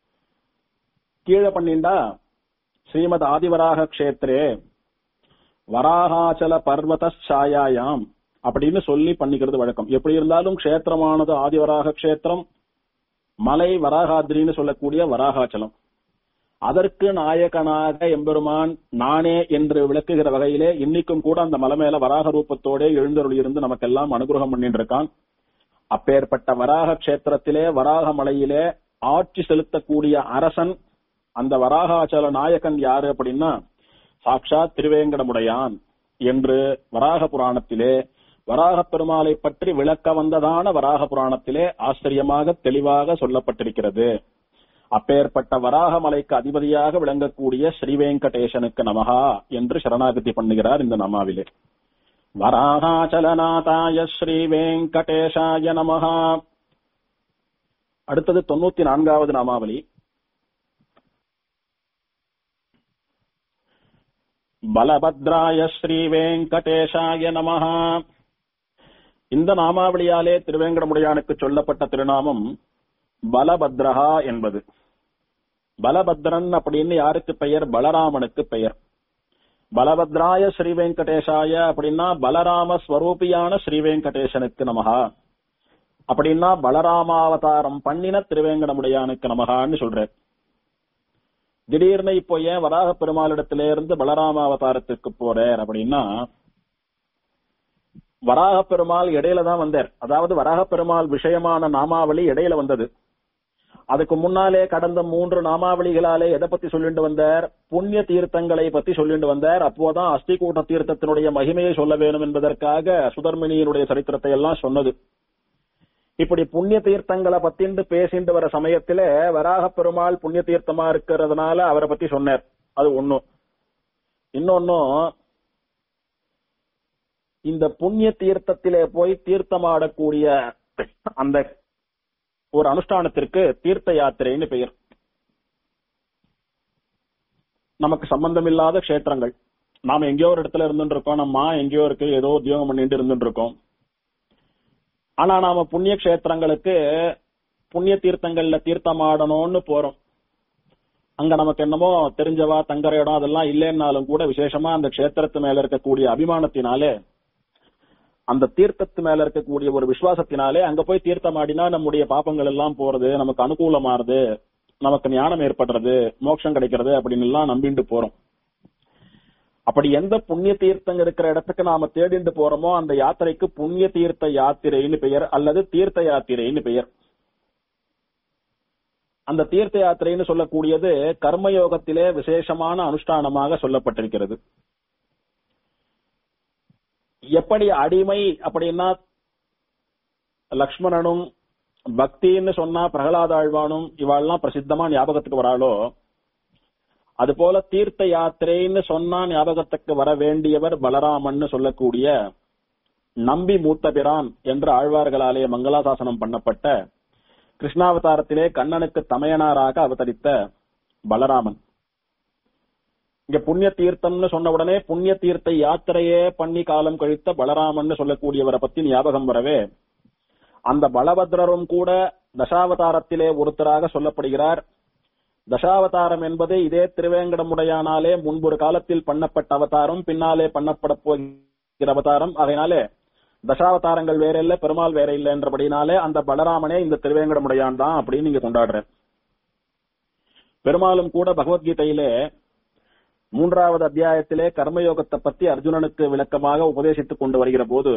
கீழே பண்ணிண்டா ஸ்ரீமத் ஆதிவராக கஷேத்ரே வராகாச்சல பர்வத சாயாயாம் அப்படின்னு சொல்லி பண்ணிக்கிறது வழக்கம் எப்படி இருந்தாலும் கஷேத்திரமானது ஆதிவராக கஷேத்திரம் மலை வராகாத்ரின்னு சொல்லக்கூடிய வராகாச்சலம் அதற்கு நாயகனாக எம்பெருமான் நானே என்று விளக்குகிற வகையிலே இன்னைக்கும் கூட அந்த மலை மேல வராக ரூபத்தோட எழுந்தருளி இருந்து நமக்கெல்லாம் அனுகிரகம் பண்ணிட்டு இருக்கான் அப்பேற்பட்ட வராக கஷேத்திரத்திலே வராக மலையிலே ஆட்சி செலுத்தக்கூடிய அரசன் அந்த வராகாச்சல நாயகன் யாரு அப்படின்னா சாட்சாத் திருவேங்கடமுடையான் என்று வராக புராணத்திலே வராக பெருமாளை பற்றி விளக்க வந்ததான வராக புராணத்திலே ஆச்சரியமாக தெளிவாக சொல்லப்பட்டிருக்கிறது அப்பேற்பட்ட வராக மலைக்கு அதிபதியாக விளங்கக்கூடிய ஸ்ரீவேங்கடேசனுக்கு நமகா என்று சரணாகதி பண்ணுகிறார் இந்த நமாவிலே வராகாச்சலநாதாய ஸ்ரீவேங்கடேஷாய நமகா அடுத்தது தொண்ணூத்தி நான்காவது நாமாவளி பலபத்ராய ஸ்ரீவேங்கடேஷாய நமஹா இந்த நாமாவளியாலே திருவேங்கடமுடையானுக்கு சொல்லப்பட்ட திருநாமம் பலபத்ரஹா என்பது பலபத்ரன் அப்படின்னு யாருக்கு பெயர் பலராமனுக்கு பெயர் பலபத்ராய ஸ்ரீவேங்கடேஷாய அப்படின்னா பலராம ஸ்வரூபியான ஸ்ரீவேங்கடேசனுக்கு நமகா அப்படின்னா பலராமாவதாரம் பண்ணின திருவேங்கடமுடையானுக்கு நமகான்னு சொல்றார் திடீர்னு இப்போ ஏன் வராக பெருமாளிடத்தில இருந்து பலராம அவதாரத்துக்கு போறார் அப்படின்னா வராக பெருமாள் இடையில தான் வந்தார் அதாவது வராக பெருமாள் விஷயமான நாமாவளி இடையில வந்தது அதுக்கு முன்னாலே கடந்த மூன்று நாமாவளிகளாலே எதை பத்தி சொல்லிட்டு வந்தார் புண்ணிய தீர்த்தங்களை பத்தி சொல்லிட்டு வந்தார் அப்போதான் அஸ்திகூட்ட தீர்த்தத்தினுடைய மகிமையை சொல்ல வேணும் என்பதற்காக சுதர்மினியினுடைய சரித்திரத்தை எல்லாம் சொன்னது இப்படி புண்ணிய தீர்த்தங்களை பத்திண்டு பேசிட்டு வர சமயத்துல வராக பெருமாள் புண்ணிய தீர்த்தமா இருக்கிறதுனால அவரை பத்தி சொன்னார் அது ஒண்ணும் இன்னொன்னும் இந்த புண்ணிய தீர்த்தத்திலே போய் தீர்த்தமாடக்கூடிய அந்த ஒரு அனுஷ்டானத்திற்கு தீர்த்த யாத்திரைன்னு பெயர் நமக்கு சம்பந்தம் இல்லாத கஷேத்திரங்கள் நாம எங்கேயோ ஒரு இடத்துல இருந்துட்டு இருக்கோம் நம்ம எங்கேயோ இருக்கு ஏதோ உத்தியோகம் பண்ணிட்டு இருந்துட்டு இருக்கோம் ஆனா நாம புண்ணிய கஷேத்திரங்களுக்கு புண்ணிய தீர்த்தங்கள்ல தீர்த்தமாடணும்னு போறோம் அங்க நமக்கு என்னமோ தெரிஞ்சவா தங்குற இடம் அதெல்லாம் இல்லைன்னாலும் கூட விசேஷமா அந்த கஷேத்திரத்து மேல இருக்கக்கூடிய அபிமானத்தினாலே அந்த தீர்த்தத்து மேல இருக்கக்கூடிய ஒரு விசுவாசத்தினாலே அங்க போய் தீர்த்தமாடினா நம்முடைய பாப்பங்கள் எல்லாம் போறது நமக்கு அனுகூலமாறுது நமக்கு ஞானம் ஏற்படுறது மோட்சம் கிடைக்கிறது அப்படின்னு எல்லாம் நம்பிட்டு போறோம் அப்படி எந்த புண்ணிய தீர்த்தம் இருக்கிற இடத்துக்கு நாம தேடிண்டு போறோமோ அந்த யாத்திரைக்கு புண்ணிய தீர்த்த யாத்திரைன்னு பெயர் அல்லது தீர்த்த யாத்திரைன்னு பெயர் அந்த தீர்த்த யாத்திரைன்னு சொல்லக்கூடியது கர்மயோகத்திலே விசேஷமான அனுஷ்டானமாக சொல்லப்பட்டிருக்கிறது எப்படி அடிமை அப்படின்னா லக்ஷ்மணனும் பக்தின்னு சொன்னா பிரகலாத ஆழ்வானும் இவாள்லாம் பிரசித்தமா ஞாபகத்துக்கு வராளோ அது போல தீர்த்த யாத்திரைன்னு சொன்னா ஞாபகத்துக்கு வர வேண்டியவர் பலராமன்னு சொல்லக்கூடிய நம்பி மூத்த பிரான் என்று ஆழ்வார்களாலே மங்களாசாசனம் பண்ணப்பட்ட கிருஷ்ணாவதாரத்திலே கண்ணனுக்கு தமையனாராக அவதரித்த பலராமன் இங்க புண்ணிய தீர்த்தம்னு சொன்ன உடனே புண்ணிய தீர்த்த யாத்திரையே பண்ணி காலம் கழித்த பலராமன் சொல்லக்கூடியவரை பத்தி ஞாபகம் வரவே அந்த பலபத்ரரும் கூட தசாவதாரத்திலே ஒருத்தராக சொல்லப்படுகிறார் தசாவதாரம் என்பது இதே திருவேங்கடமுடையானாலே முன்பொரு காலத்தில் பண்ணப்பட்ட அவதாரம் பின்னாலே பண்ணப்பட போகிற அவதாரம் அதனாலே தசாவதாரங்கள் வேற இல்ல பெருமாள் வேற இல்ல என்றபடினாலே அந்த பலராமனே இந்த திருவேங்கடமுடையான் தான் அப்படின்னு நீங்க கொண்டாடுற பெருமாளும் கூட பகவத்கீதையிலே மூன்றாவது அத்தியாயத்திலே கர்மயோகத்தை பத்தி அர்ஜுனனுக்கு விளக்கமாக உபதேசித்துக் கொண்டு வருகிற போது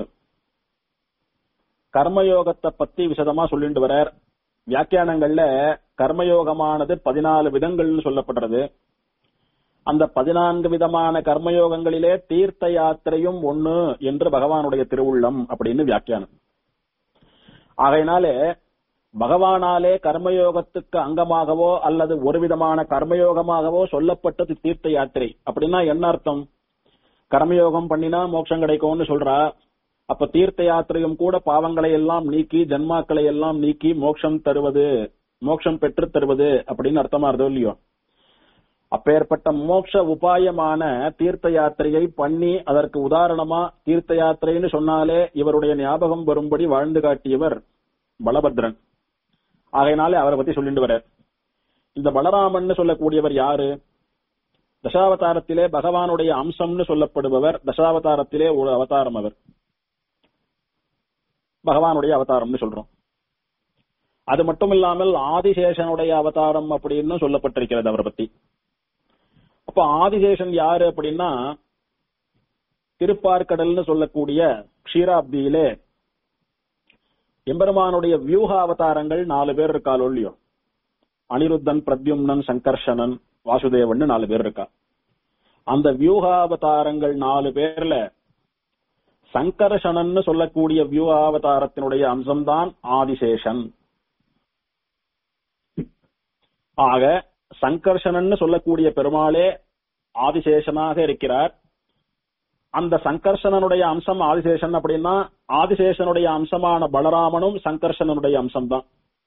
கர்மயோகத்தை பத்தி விசதமா சொல்லிட்டு வரார் வியாக்கியானங்கள்ல கர்மயோகமானது பதினாலு விதங்கள்னு சொல்லப்படுறது அந்த பதினான்கு விதமான கர்மயோகங்களிலே தீர்த்த யாத்திரையும் ஒண்ணு என்று பகவானுடைய திருவுள்ளம் அப்படின்னு வியாக்கியானம் ஆகையினாலே பகவானாலே கர்மயோகத்துக்கு அங்கமாகவோ அல்லது ஒரு விதமான கர்மயோகமாகவோ சொல்லப்பட்டது தீர்த்த யாத்திரை அப்படின்னா என்ன அர்த்தம் கர்மயோகம் பண்ணினா மோட்சம் கிடைக்கும்னு சொல்றா அப்ப தீர்த்த யாத்திரையும் கூட பாவங்களை எல்லாம் நீக்கி ஜன்மாக்களை எல்லாம் நீக்கி மோட்சம் தருவது மோட்சம் பெற்று தருவது அப்படின்னு அர்த்தமா இருந்தோ இல்லையோ அப்பேற்பட்ட மோட்ச உபாயமான தீர்த்த யாத்திரையை பண்ணி அதற்கு உதாரணமா தீர்த்த யாத்திரைன்னு சொன்னாலே இவருடைய ஞாபகம் வரும்படி வாழ்ந்து காட்டியவர் பலபத்ரன் ஆகையினாலே அவரை பத்தி சொல்லிட்டு வர இந்த பலராமன் சொல்லக்கூடியவர் யாரு தசாவதாரத்திலே பகவானுடைய அம்சம்னு சொல்லப்படுபவர் தசாவதாரத்திலே ஒரு அவதாரம் அவர் பகவானுடைய அவதாரம்னு சொல்றோம் அது மட்டும் இல்லாமல் ஆதிசேஷனுடைய அவதாரம் அப்படின்னு சொல்லப்பட்டிருக்கிறது அவரை பத்தி அப்ப ஆதிசேஷன் யாரு அப்படின்னா திருப்பார்கடல்னு சொல்லக்கூடிய க்ஷீராப்தியிலே எம்பெருமானுடைய வியூக அவதாரங்கள் நாலு பேர் இருக்காள் இல்லையோ அனிருத்தன் பிரத்யும்னன் சங்கர்ஷனன் வாசுதேவன் நாலு பேர் இருக்கா அந்த வியூகாவதாரங்கள் நாலு பேர்ல சங்கர்ஷனன்னு சொல்லக்கூடிய வியூகாவதாரத்தினுடைய அம்சம்தான் ஆதிசேஷன் ஆக சங்கர்ஷனன்னு சொல்லக்கூடிய பெருமாளே ஆதிசேஷனாக இருக்கிறார் அந்த சங்கர்ஷனனுடைய அம்சம் ஆதிசேஷன் அப்படின்னா ஆதிசேஷனுடைய அம்சமான பலராமனும் சங்கர்ஷனனுடைய அம்சம்தான்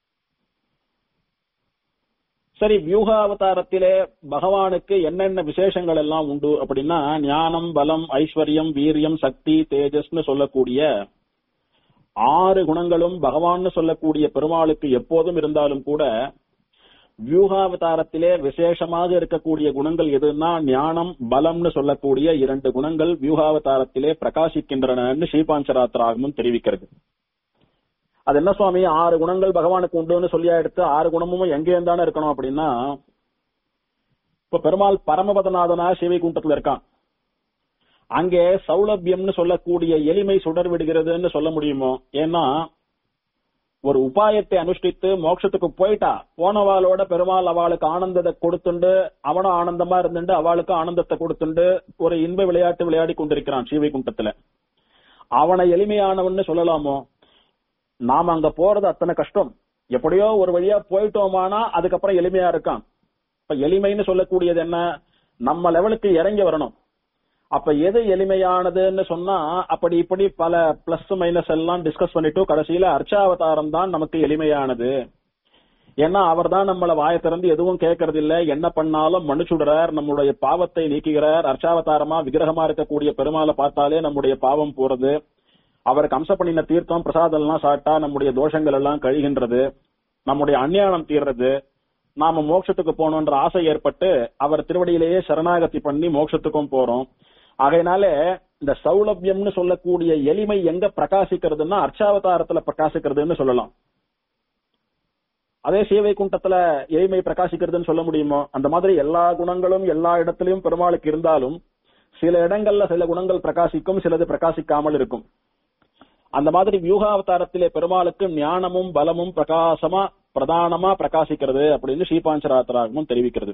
சரி வியூகாவதாரத்திலே பகவானுக்கு என்னென்ன விசேஷங்கள் எல்லாம் உண்டு அப்படின்னா ஞானம் பலம் ஐஸ்வர்யம் வீரியம் சக்தி தேஜஸ்னு சொல்லக்கூடிய ஆறு குணங்களும் பகவான்னு சொல்லக்கூடிய பெருமாளுக்கு எப்போதும் இருந்தாலும் கூட வியூகாவதாரத்திலே விசேஷமாக இருக்கக்கூடிய குணங்கள் எதுன்னா ஞானம் பலம்னு சொல்லக்கூடிய இரண்டு குணங்கள் வியூகாவதாரத்திலே பிரகாசிக்கின்றனன்னு ஸ்ரீபாஞ்சராத்திராகமும் தெரிவிக்கிறது அது என்ன சுவாமி ஆறு குணங்கள் பகவானுக்கு உண்டுன்னு சொல்லியா எடுத்து ஆறு குணமும் எங்கே இருந்தானே இருக்கணும் அப்படின்னா இப்ப பெருமாள் பரமபதநாதனா சிவைகுண்டத்துல இருக்கான் அங்கே சௌலபியம்னு சொல்லக்கூடிய எளிமை சுடர் விடுகிறதுன்னு சொல்ல முடியுமோ ஏன்னா ஒரு உபாயத்தை அனுஷ்டித்து மோட்சத்துக்கு போயிட்டா போனவாளோட பெருமாள் அவளுக்கு ஆனந்தத்தை கொடுத்துண்டு அவனும் ஆனந்தமா இருந்துட்டு அவளுக்கு ஆனந்தத்தை கொடுத்துண்டு ஒரு இன்ப விளையாட்டு விளையாடி கொண்டிருக்கிறான் ஸ்ரீவைகுண்டத்துல அவனை எளிமையானவன்னு சொல்லலாமோ நாம அங்க போறது அத்தனை கஷ்டம் எப்படியோ ஒரு வழியா போயிட்டோமானா அதுக்கப்புறம் எளிமையா இருக்கான் இப்ப எளிமைன்னு சொல்லக்கூடியது என்ன நம்ம லெவலுக்கு இறங்கி வரணும் அப்ப எது எளிமையானதுன்னு சொன்னா அப்படி இப்படி பல பிளஸ் மைனஸ் எல்லாம் டிஸ்கஸ் பண்ணிட்டு கடைசியில அர்ச்சாவதாரம் தான் நமக்கு எளிமையானது ஏன்னா அவர் தான் நம்மள வாய திறந்து எதுவும் கேட்கறது இல்ல என்ன பண்ணாலும் மன்னிச்சுடுறார் நம்முடைய பாவத்தை நீக்குகிறார் அர்ச்சாவதாரமா விக்கிரகமா இருக்கக்கூடிய பெருமாளை பார்த்தாலே நம்முடைய பாவம் போறது அவருக்கு அம்ச பண்ணின தீர்த்தம் பிரசாதம் எல்லாம் சாப்பிட்டா நம்முடைய தோஷங்கள் எல்லாம் கழிகின்றது நம்முடைய அந்நியானம் தீர்றது நாம மோட்சத்துக்கு போகணுன்ற ஆசை ஏற்பட்டு அவர் திருவடியிலேயே சரணாகதி பண்ணி மோட்சத்துக்கும் போறோம் ஆகையினால இந்த சௌலபியம்னு சொல்லக்கூடிய எளிமை எங்க பிரகாசிக்கிறதுன்னா அர்ச்சாவதாரத்துல பிரகாசிக்கிறதுன்னு சொல்லலாம் அதே சேவை குண்டத்துல எளிமை பிரகாசிக்கிறதுன்னு சொல்ல முடியுமோ அந்த மாதிரி எல்லா குணங்களும் எல்லா இடத்திலும் பெருமாளுக்கு இருந்தாலும் சில இடங்கள்ல சில குணங்கள் பிரகாசிக்கும் சிலது பிரகாசிக்காமல் இருக்கும் அந்த மாதிரி வியூகாவதாரத்திலே பெருமாளுக்கு ஞானமும் பலமும் பிரகாசமா பிரதானமா பிரகாசிக்கிறது அப்படின்னு ஸ்ரீபாஞ்சராத்திராகமும் தெரிவிக்கிறது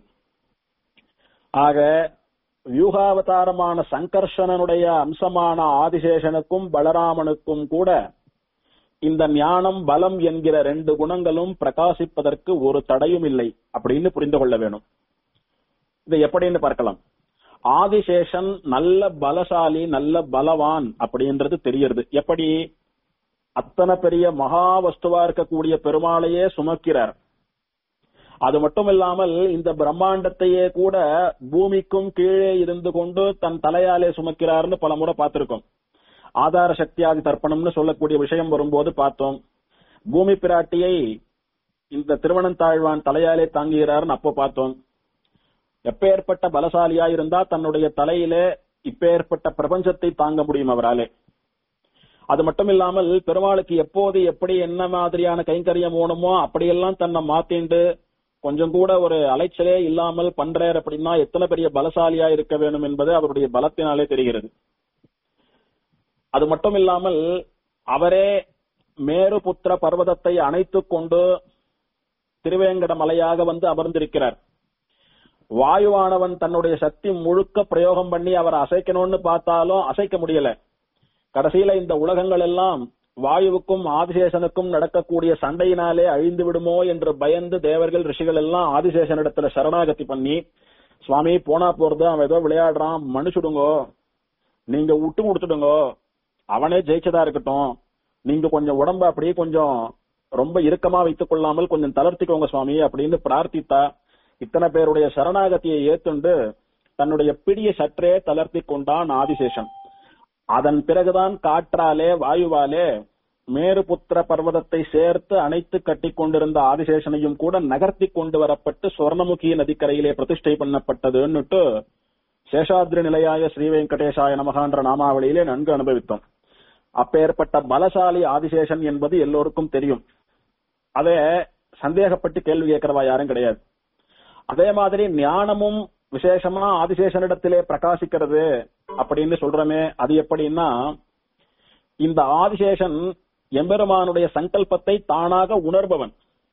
ஆக வியூகாவதாரமான சங்கர்ஷனனுடைய அம்சமான ஆதிசேஷனுக்கும் பலராமனுக்கும் கூட இந்த ஞானம் பலம் என்கிற ரெண்டு குணங்களும் பிரகாசிப்பதற்கு ஒரு தடையும் இல்லை அப்படின்னு புரிந்து கொள்ள வேணும் இதை எப்படின்னு பார்க்கலாம் ஆதிசேஷன் நல்ல பலசாலி நல்ல பலவான் அப்படின்றது தெரியறது எப்படி அத்தனை பெரிய மகா வஸ்துவா இருக்கக்கூடிய பெருமாளையே சுமக்கிறார் அது மட்டும் இல்லாமல் இந்த பிரம்மாண்டத்தையே கூட பூமிக்கும் கீழே இருந்து கொண்டு தன் தலையாலே சுமக்கிறார்னு பல முறை பார்த்திருக்கோம் ஆதார சக்தியாதி தர்ப்பணம்னு சொல்லக்கூடிய விஷயம் வரும்போது பார்த்தோம் பூமி பிராட்டியை இந்த திருவனந்தாழ்வான் தலையாலே தாங்குகிறார்னு அப்போ பார்த்தோம் எப்பேற்பட்ட பலசாலியா இருந்தா தன்னுடைய தலையிலே இப்பேற்பட்ட பிரபஞ்சத்தை தாங்க முடியும் அவராலே அது மட்டும் இல்லாமல் பெருமாளுக்கு எப்போது எப்படி என்ன மாதிரியான கைங்கரியம் வேணுமோ அப்படியெல்லாம் தன்னை மாத்திண்டு கொஞ்சம் கூட ஒரு அலைச்சலே இல்லாமல் பண்றார் அப்படின்னா எத்தனை பெரிய பலசாலியா இருக்க வேணும் என்பது அவருடைய பலத்தினாலே தெரிகிறது அது மட்டும் இல்லாமல் அவரே மேருபுத்திர பர்வதத்தை அணைத்துக் கொண்டு திருவேங்கட மலையாக வந்து அமர்ந்திருக்கிறார் வாயுவானவன் தன்னுடைய சக்தி முழுக்க பிரயோகம் பண்ணி அவரை அசைக்கணும்னு பார்த்தாலும் அசைக்க முடியல கடைசியில இந்த உலகங்கள் எல்லாம் வாயுவுக்கும் ஆதிசேஷனுக்கும் நடக்கக்கூடிய சண்டையினாலே அழிந்து விடுமோ என்று பயந்து தேவர்கள் ரிஷிகள் எல்லாம் ஆதிசேஷனிடத்துல சரணாகதி பண்ணி சுவாமி போனா போறது அவன் ஏதோ விளையாடுறான் மன்னிச்சுடுங்கோ நீங்க விட்டு கொடுத்துடுங்கோ அவனே ஜெயிச்சதா இருக்கட்டும் நீங்க கொஞ்சம் உடம்ப அப்படியே கொஞ்சம் ரொம்ப இறுக்கமா வைத்துக் கொள்ளாமல் கொஞ்சம் தளர்த்திக்கோங்க சுவாமி அப்படின்னு பிரார்த்தித்தா இத்தனை பேருடைய சரணாகதியை ஏத்துண்டு தன்னுடைய பிடியை சற்றே தளர்த்தி கொண்டான் ஆதிசேஷன் அதன் பிறகுதான் காற்றாலே வாயுவாலே மேருபுத்திர பர்வதத்தை சேர்த்து அணைத்து கட்டி கொண்டிருந்த ஆதிசேஷனையும் கூட நகர்த்தி கொண்டு வரப்பட்டு சுவர்ணமுகி நதிக்கரையிலே பிரதிஷ்டை பண்ணப்பட்டதுன்னுட்டு சேஷாத்ரி நிலையாய ஸ்ரீ வெங்கடேசாய நமகான்ற நாமாவளியிலே நன்கு அனுபவித்தோம் அப்பேற்பட்ட பலசாலி ஆதிசேஷன் என்பது எல்லோருக்கும் தெரியும் அதே சந்தேகப்பட்டு கேள்வி கேட்கிறவா யாரும் கிடையாது அதே மாதிரி ஞானமும் விசேஷமா ஆதிசேஷனிடத்திலே பிரகாசிக்கிறது அப்படின்னு சொல்றமே அது எப்படின்னா இந்த ஆதிசேஷன் எம்பெருமானுடைய சங்கல்பத்தை தானாக உணர்பவன்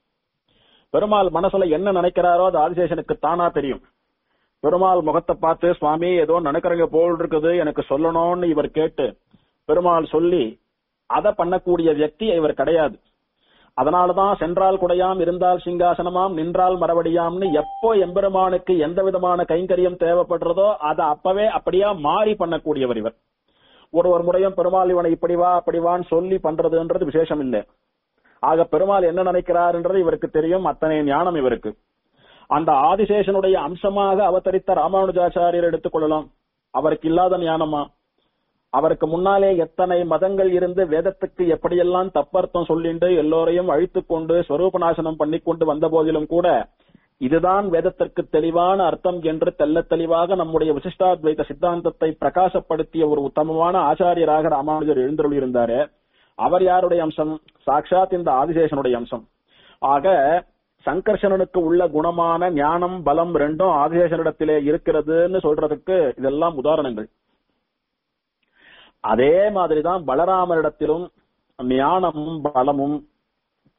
பெருமாள் மனசுல என்ன நினைக்கிறாரோ அது ஆதிசேஷனுக்கு தானா தெரியும் பெருமாள் முகத்தை பார்த்து சுவாமி ஏதோ நினைக்கிறங்க போல் இருக்குது எனக்கு சொல்லணும்னு இவர் கேட்டு பெருமாள் சொல்லி அதை பண்ணக்கூடிய வியக்தி இவர் கிடையாது அதனாலதான் சென்றால் குடையாம் இருந்தால் சிங்காசனமாம் நின்றால் மறுபடியாம்னு எப்போ எம்பெருமானுக்கு எந்த விதமான கைங்கரியம் தேவைப்படுறதோ அதை அப்பவே அப்படியா மாறி பண்ணக்கூடியவர் இவர் ஒரு ஒரு முறையும் பெருமாள் இவனை இப்படி வா அப்படி வான்னு சொல்லி பண்றதுன்றது விசேஷம் இல்லை ஆக பெருமாள் என்ன நினைக்கிறார்ன்றது இவருக்கு தெரியும் அத்தனை ஞானம் இவருக்கு அந்த ஆதிசேஷனுடைய அம்சமாக அவதரித்த ராமானுஜாச்சாரியர் எடுத்துக்கொள்ளலாம் அவருக்கு இல்லாத ஞானமா அவருக்கு முன்னாலே எத்தனை மதங்கள் இருந்து வேதத்துக்கு எப்படியெல்லாம் தப்பர்த்தம் சொல்லிண்டு எல்லோரையும் அழித்துக் கொண்டு ஸ்வரூபநாசனம் பண்ணி கொண்டு வந்த போதிலும் கூட இதுதான் வேதத்திற்கு தெளிவான அர்த்தம் என்று தெல்ல தெளிவாக நம்முடைய விசிஷ்டாத்வைத சித்தாந்தத்தை பிரகாசப்படுத்திய ஒரு உத்தமமான ஆச்சாரியராக ராமானுஜர் எழுந்தருள் இருந்தாரு அவர் யாருடைய அம்சம் சாட்சாத் இந்த ஆதிசேஷனுடைய அம்சம் ஆக சங்கர்ஷனனுக்கு உள்ள குணமான ஞானம் பலம் ரெண்டும் ஆதிசேஷனிடத்திலே இருக்கிறதுன்னு சொல்றதுக்கு இதெல்லாம் உதாரணங்கள் அதே மாதிரிதான் பலராமரிடத்திலும் ஞானமும் பலமும்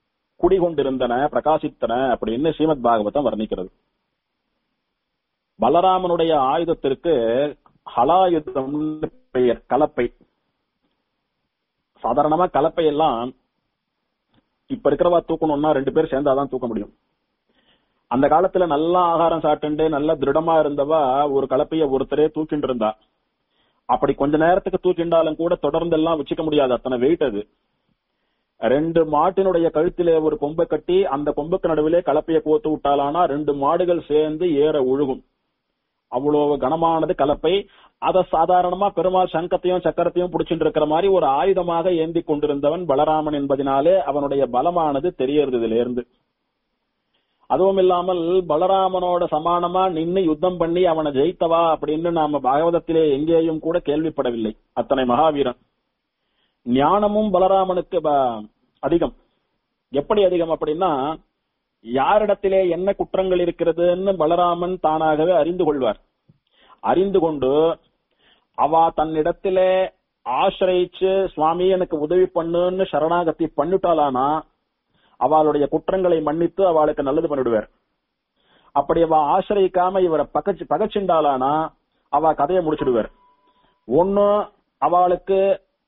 குடிகொண்டிருந்தன பிரகாசித்தன அப்படின்னு ஸ்ரீமத் பாகவதம் வர்ணிக்கிறது பலராமனுடைய ஆயுதத்திற்கு ஹலாயுதம் பெயர் கலப்பை சாதாரணமா கலப்பை எல்லாம் இப்ப இருக்கிறவா தூக்கணும்னா ரெண்டு பேர் சேர்ந்தாதான் தூக்க முடியும் அந்த காலத்துல நல்லா ஆகாரம் சாப்பிட்டு நல்ல திருடமா இருந்தவா ஒரு கலப்பைய ஒருத்தரே தூக்கிட்டு இருந்தா அப்படி கொஞ்ச நேரத்துக்கு தூக்கிண்டாலும் கூட தொடர்ந்து எல்லாம் வச்சுக்க முடியாது அத்தனை வெயிட் அது ரெண்டு மாட்டினுடைய கழுத்திலே ஒரு கொம்பை கட்டி அந்த கொம்புக்கு நடுவிலே கலப்பைய கோத்து விட்டாலானா ரெண்டு மாடுகள் சேர்ந்து ஏற ஒழுகும் அவ்வளவு கனமானது கலப்பை அத சாதாரணமா பெருமாள் சங்கத்தையும் சக்கரத்தையும் புடிச்சுட்டு இருக்கிற மாதிரி ஒரு ஆயுதமாக ஏந்தி கொண்டிருந்தவன் பலராமன் என்பதினாலே அவனுடைய பலமானது தெரியறது இதுல இருந்து அதுவும் இல்லாமல் பலராமனோட சமானமா நின்னு யுத்தம் பண்ணி அவனை ஜெயித்தவா அப்படின்னு நாம பாகவதத்திலே எங்கேயும் கூட கேள்விப்படவில்லை அத்தனை மகாவீரன் ஞானமும் பலராமனுக்கு ப- அதிகம் எப்படி அதிகம் அப்படின்னா யாரிடத்திலே என்ன குற்றங்கள் இருக்கிறதுன்னு பலராமன் தானாகவே அறிந்து கொள்வார் அறிந்து கொண்டு அவ தன்னிடத்திலே ஆசிரயிச்சு சுவாமி எனக்கு உதவி பண்ணுன்னு சரணாகதி பண்ணிட்டாளானா அவளுடைய குற்றங்களை மன்னித்து அவளுக்கு நல்லது பண்ணிடுவார் அப்படி அவ ஆசிரயிக்காம இவரை பகச்சு பகச்சிண்டாளானா அவ கதையை முடிச்சிடுவார் ஒண்ணு அவளுக்கு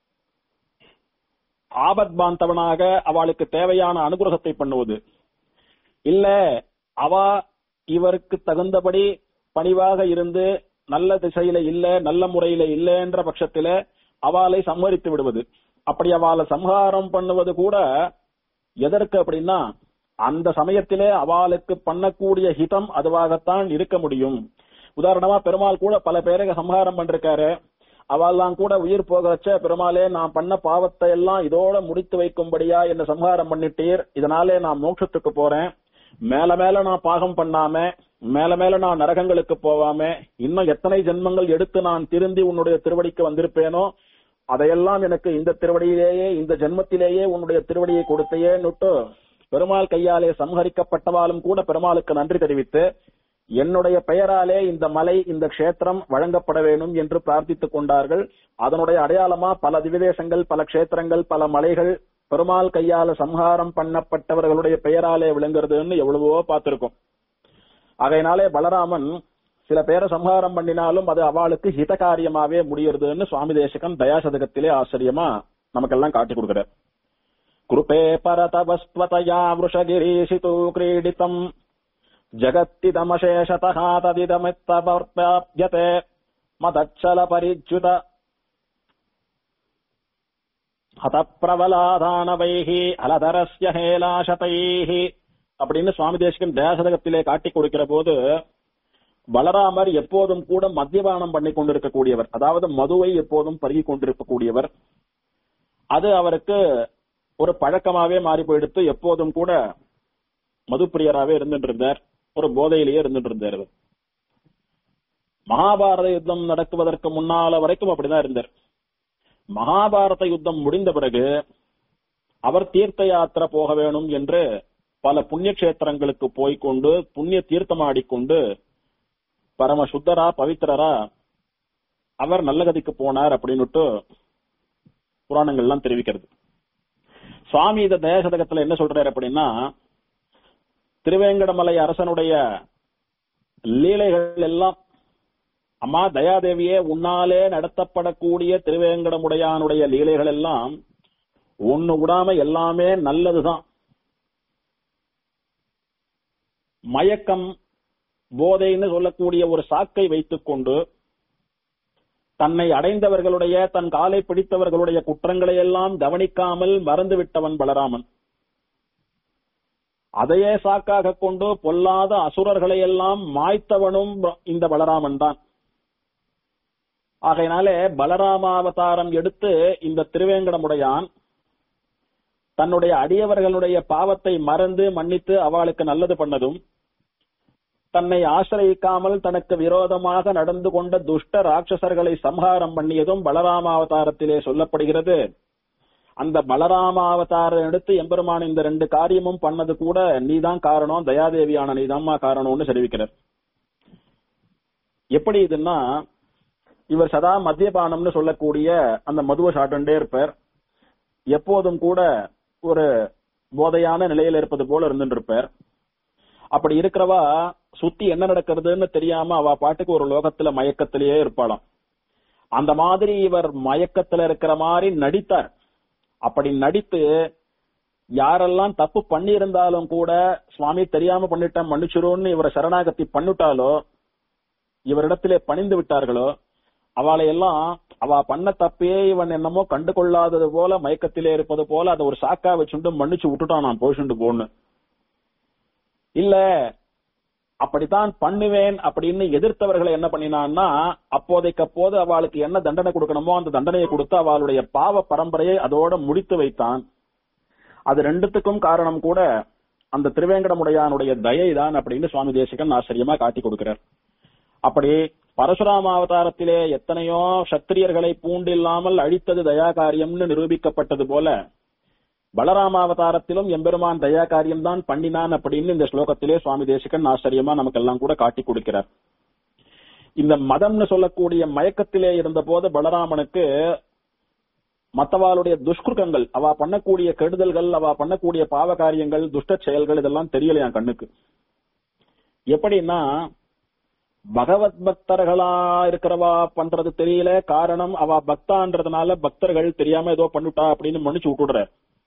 ஆபத் பாந்தவனாக அவளுக்கு தேவையான அனுகிரகத்தை பண்ணுவது இல்ல அவ இவருக்கு தகுந்தபடி பணிவாக இருந்து நல்ல திசையில இல்ல நல்ல முறையில இல்லைன்ற பட்சத்தில அவளை சம்ஹரித்து விடுவது அப்படி அவளை சம்ஹாரம் பண்ணுவது கூட எதற்கு அப்படின்னா அந்த சமயத்திலே அவளுக்கு பண்ணக்கூடிய ஹிதம் அதுவாகத்தான் இருக்க முடியும் உதாரணமா பெருமாள் கூட பல பேரை சம்ஹாரம் பண்ணிருக்காரு அவெல்லாம் கூட உயிர் போக வச்ச பெருமாளே நான் பண்ண பாவத்தை எல்லாம் இதோட முடித்து வைக்கும்படியா என்ன சம்ஹாரம் பண்ணிட்டீர் இதனாலே நான் மோட்சத்துக்கு போறேன் மேல மேல நான் பாகம் பண்ணாம மேல மேல நான் நரகங்களுக்கு போவாம இன்னும் எத்தனை ஜென்மங்கள் எடுத்து நான் திருந்தி உன்னுடைய திருவடிக்கு வந்திருப்பேனோ அதையெல்லாம் எனக்கு இந்த திருவடியிலேயே இந்த ஜென்மத்திலேயே உன்னுடைய திருவடியை கொடுத்தையேன்னுட்டு பெருமாள் கையாலே சம்ஹரிக்கப்பட்டவாலும் கூட பெருமாளுக்கு நன்றி தெரிவித்து என்னுடைய பெயராலே இந்த மலை இந்த க்ஷேத்திரம் வழங்கப்பட வேண்டும் என்று பிரார்த்தித்துக் கொண்டார்கள் அதனுடைய அடையாளமா பல திவிதேசங்கள் பல க்ஷேத்திரங்கள் பல மலைகள் பெருமாள் கையால சம்ஹாரம் பண்ணப்பட்டவர்களுடைய பெயராலே விளங்குறதுன்னு எவ்வளவோ பார்த்திருக்கோம் ஆகையினாலே பலராமன் சில பேரை சம்ஹாரம் பண்ணினாலும் அது அவளுக்கு ஹித காரியமாவே முடியறதுன்னு சுவாமி தேசகன் தயாசதகத்திலே ஆச்சரியமா நமக்கெல்லாம் காட்டி கொடுக்கிறார் கிருபே பரதவஸ்வதயா விருஷகிரீஷிது கிரீடிதம் ஜகத்திதமசேஷதः ததிதமித்தபர்ப்யாப்யதே மதச்சல பரிச்சுத ஹதப்பிரவலாதானவைஹி அலதரஸ்ய ஹேலாசதைஹி அப்படின்னு சுவாமி தேசிகன் தயாசதகத்திலே காட்டி கொடுக்கிற போது பலராமர் எப்போதும் கூட மத்தியபானம் பண்ணி கொண்டிருக்கக்கூடியவர் அதாவது மதுவை எப்போதும் பருகி கொண்டிருக்கக்கூடியவர் அது அவருக்கு ஒரு பழக்கமாவே மாறி போயிடுத்து எப்போதும் கூட மதுப்பிரியராவே இருந்துட்டு இருந்தார் ஒரு போதையிலேயே இருந்துட்டு இருந்தார் அவர். மகாபாரத யுத்தம் நடக்குவதற்கு முன்னால வரைக்கும் அப்படிதான் இருந்தார் மகாபாரத யுத்தம் முடிந்த பிறகு அவர் தீர்த்த யாத்திரை போக வேணும் என்று பல புண்ணிய கஷேத்திரங்களுக்கு போய்க்கொண்டு புண்ணிய தீர்த்தமாடிக்கொண்டு பரம சுத்தரா பவித்திரரா அவர் நல்ல கதிக்கு போனார் அப்படின்னுட்டு புராணங்கள்லாம் தெரிவிக்கிறது சுவாமி இந்த தயாசதகத்துல என்ன சொல்றாரு அப்படின்னா திருவேங்கடமலை அரசனுடைய லீலைகள் எல்லாம் அம்மா தயாதேவியே உன்னாலே நடத்தப்படக்கூடிய திருவேங்கடமுடையானுடைய லீலைகள் எல்லாம் ஒண்ணு விடாம எல்லாமே நல்லதுதான் மயக்கம் போதைன்னு சொல்லக்கூடிய ஒரு சாக்கை வைத்துக்கொண்டு தன்னை அடைந்தவர்களுடைய தன் காலை பிடித்தவர்களுடைய குற்றங்களை எல்லாம் கவனிக்காமல் மறந்து விட்டவன் பலராமன் அதையே சாக்காக கொண்டு பொல்லாத அசுரர்களை எல்லாம் மாய்த்தவனும் இந்த பலராமன் தான் ஆகையினாலே பலராமாவதாரம் எடுத்து இந்த திருவேங்கடமுடையான் தன்னுடைய அடியவர்களுடைய பாவத்தை மறந்து மன்னித்து அவளுக்கு நல்லது பண்ணதும் தன்னை ஆசிரயிக்காமல் தனக்கு விரோதமாக நடந்து கொண்ட துஷ்ட ராட்சசர்களை சம்ஹாரம் பண்ணியதும் பலராமாவதாரத்திலே சொல்லப்படுகிறது அந்த பலராமாவதாரம் எடுத்து எம்பெருமான் இந்த ரெண்டு காரியமும் பண்ணது கூட நீதான் காரணம் தயாதேவியான நீதாம்மா காரணம்னு தெரிவிக்கிறார் எப்படி இதுன்னா இவர் சதா மத்தியபானம்னு சொல்லக்கூடிய அந்த மதுவை சாப்பிட்டுட்டே இருப்பார் எப்போதும் கூட ஒரு போதையான நிலையில இருப்பது போல இருந்துட்டு இருப்பார் அப்படி இருக்கிறவா சுத்தி என்ன நடக்கிறதுன்னு தெரியாம அவ பாட்டுக்கு ஒரு லோகத்துல மயக்கத்திலேயே இருப்பாளாம் அந்த மாதிரி இவர் மயக்கத்துல இருக்கிற மாதிரி நடித்தார் அப்படி நடித்து யாரெல்லாம் தப்பு பண்ணியிருந்தாலும் கூட சுவாமி தெரியாம பண்ணிட்டேன் மன்னிச்சிரும்னு இவரை சரணாகதி பண்ணிட்டாலோ இவரிடத்திலே பணிந்து விட்டார்களோ அவளை எல்லாம் அவ பண்ண தப்பே இவன் என்னமோ கண்டு கொள்ளாதது போல மயக்கத்திலே இருப்பது போல அதை ஒரு சாக்கா வச்சுட்டு மன்னிச்சு விட்டுட்டான் நான் போஷுண்டு போன்னு இல்ல அப்படித்தான் பண்ணுவேன் அப்படின்னு எதிர்த்தவர்களை என்ன பண்ணினான்னா அப்போதைக்கு அப்போது அவளுக்கு என்ன தண்டனை கொடுக்கணுமோ அந்த தண்டனையை கொடுத்து அவளுடைய பாவ பரம்பரையை அதோட முடித்து வைத்தான் அது ரெண்டுத்துக்கும் காரணம் கூட அந்த திருவேங்கடமுடையானுடைய தயை தான் அப்படின்னு சுவாமி தேசிகன் ஆச்சரியமா காட்டி கொடுக்கிறார் அப்படி பரசுராம அவதாரத்திலே எத்தனையோ சத்திரியர்களை பூண்டில்லாமல் அழித்தது தயா காரியம்னு நிரூபிக்கப்பட்டது போல பலராம அவதாரத்திலும் எம்பெருமான் தயா காரியம் தான் பண்ணினான் அப்படின்னு இந்த ஸ்லோகத்திலே சுவாமி தேசிகன் ஆச்சரியமா நமக்கெல்லாம் கூட காட்டி கொடுக்கிறார் இந்த மதம்னு சொல்லக்கூடிய மயக்கத்திலே இருந்த போது பலராமனுக்கு மத்தவாளுடைய துஷ்கிருக்கங்கள் அவ பண்ணக்கூடிய கெடுதல்கள் அவ பண்ணக்கூடிய பாவ காரியங்கள் துஷ்ட செயல்கள் இதெல்லாம் தெரியலையா கண்ணுக்கு எப்படின்னா பகவத் பக்தர்களா இருக்கிறவா பண்றது தெரியல காரணம் அவ பக்தான்றதுனால பக்தர்கள் தெரியாம ஏதோ பண்ணுட்டா அப்படின்னு மன்னிச்சு விட்டுடுற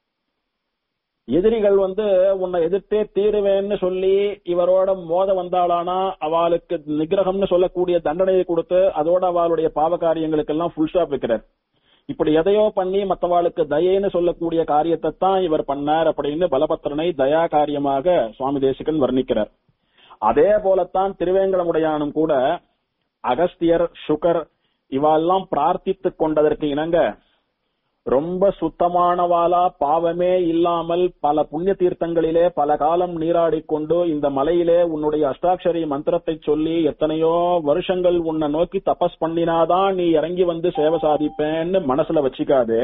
எதிரிகள் வந்து உன்னை எதிர்த்தே தீருவேன்னு சொல்லி இவரோட மோத வந்தாளானா அவளுக்கு நிகிரகம்னு சொல்லக்கூடிய தண்டனையை கொடுத்து அதோட அவளுடைய பாவ காரியங்களுக்கு எல்லாம் ஃபுல் ஸ்டாப் வைக்கிறார் இப்படி எதையோ பண்ணி மத்தவாளுக்கு தயேன்னு சொல்லக்கூடிய காரியத்தை தான் இவர் பண்ணார் அப்படின்னு பலபத்திரனை தயா காரியமாக சுவாமி தேசிகன் வர்ணிக்கிறார் அதே போலத்தான் திருவேங்கடமுடையானும் கூட அகஸ்தியர் சுகர் இவெல்லாம் பிரார்த்தித்துக் கொண்டதற்கு இணங்க ரொம்ப சுத்தமானவாளா பாவமே இல்லாமல் பல புண்ணிய தீர்த்தங்களிலே பல காலம் நீராடிக் கொண்டு இந்த மலையிலே உன்னுடைய அஷ்டாட்சரி மந்திரத்தை சொல்லி எத்தனையோ வருஷங்கள் உன்னை நோக்கி தபஸ் பண்ணினாதான் நீ இறங்கி வந்து சேவை சாதிப்பேன்னு மனசுல வச்சுக்காதே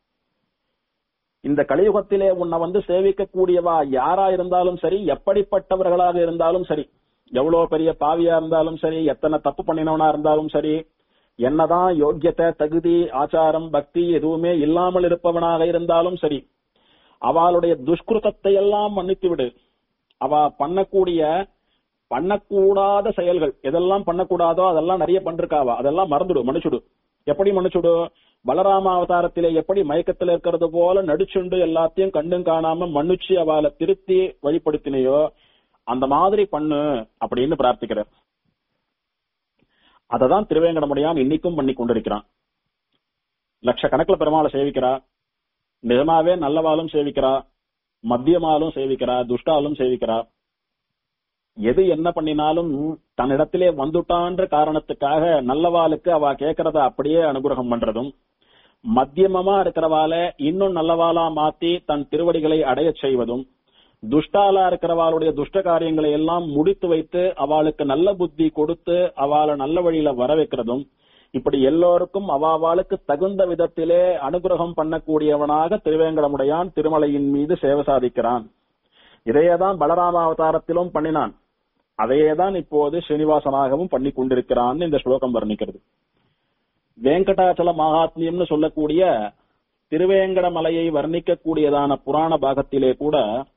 இந்த கலியுகத்திலே உன்னை வந்து சேவிக்க கூடியவா யாரா இருந்தாலும் சரி எப்படிப்பட்டவர்களாக இருந்தாலும் சரி எவ்வளவு பெரிய பாவியா இருந்தாலும் சரி எத்தனை தப்பு பண்ணினவனா இருந்தாலும் சரி என்னதான் யோக்கியத்தை தகுதி ஆச்சாரம் பக்தி எதுவுமே இல்லாமல் இருப்பவனாக இருந்தாலும் சரி அவளுடைய துஷ்கிருதத்தை எல்லாம் மன்னித்து விடு அவ பண்ணக்கூடிய பண்ணக்கூடாத செயல்கள் எதெல்லாம் பண்ணக்கூடாதோ அதெல்லாம் நிறைய பண்றிருக்காவா அதெல்லாம் மறந்துடு மன்னிச்சுடு எப்படி மன்னிச்சுடு பலராம அவதாரத்திலே எப்படி மயக்கத்துல இருக்கிறது போல நடிச்சுண்டு எல்லாத்தையும் கண்டும் காணாம மன்னிச்சு அவளை திருத்தி வழிபடுத்தினையோ அந்த மாதிரி பண்ணு அப்படின்னு பிரார்த்திக்கிறார் அததான் திருவேங்கடமுடையான் இன்னைக்கும் பண்ணி கொண்டிருக்கிறான் லட்சக்கணக்கில் பெருமாளை சேவிக்கிறா நிஜமாவே நல்லவாலும் சேவிக்கிறா மத்தியமாலும் சேவிக்கிறா துஷ்டாலும் சேவிக்கிறா எது என்ன பண்ணினாலும் தன்னிடத்திலே வந்துட்டான்ற காரணத்துக்காக நல்லவாளுக்கு அவ கேட்கறத அப்படியே அனுகிரகம் பண்றதும் மத்தியமமா இருக்கிறவால இன்னும் நல்லவாளா மாத்தி தன் திருவடிகளை அடையச் செய்வதும் துஷ்டாலா இருக்கிறவாளுடைய துஷ்ட காரியங்களை எல்லாம் முடித்து வைத்து அவளுக்கு நல்ல புத்தி கொடுத்து அவளை நல்ல வழியில வர வைக்கிறதும் இப்படி எல்லோருக்கும் அவாவாளுக்கு தகுந்த விதத்திலே அனுகிரகம் பண்ணக்கூடியவனாக திருவேங்கடமுடையான் திருமலையின் மீது சேவை சாதிக்கிறான் இதையேதான் பலராம அவதாரத்திலும் பண்ணினான் அதையேதான் இப்போது ஸ்ரீனிவாசனாகவும் பண்ணி கொண்டிருக்கிறான் இந்த ஸ்லோகம் வர்ணிக்கிறது வேங்கடாச்சல மகாத்மியம்னு சொல்லக்கூடிய திருவேங்கடமலையை வர்ணிக்கக்கூடியதான புராண பாகத்திலே கூட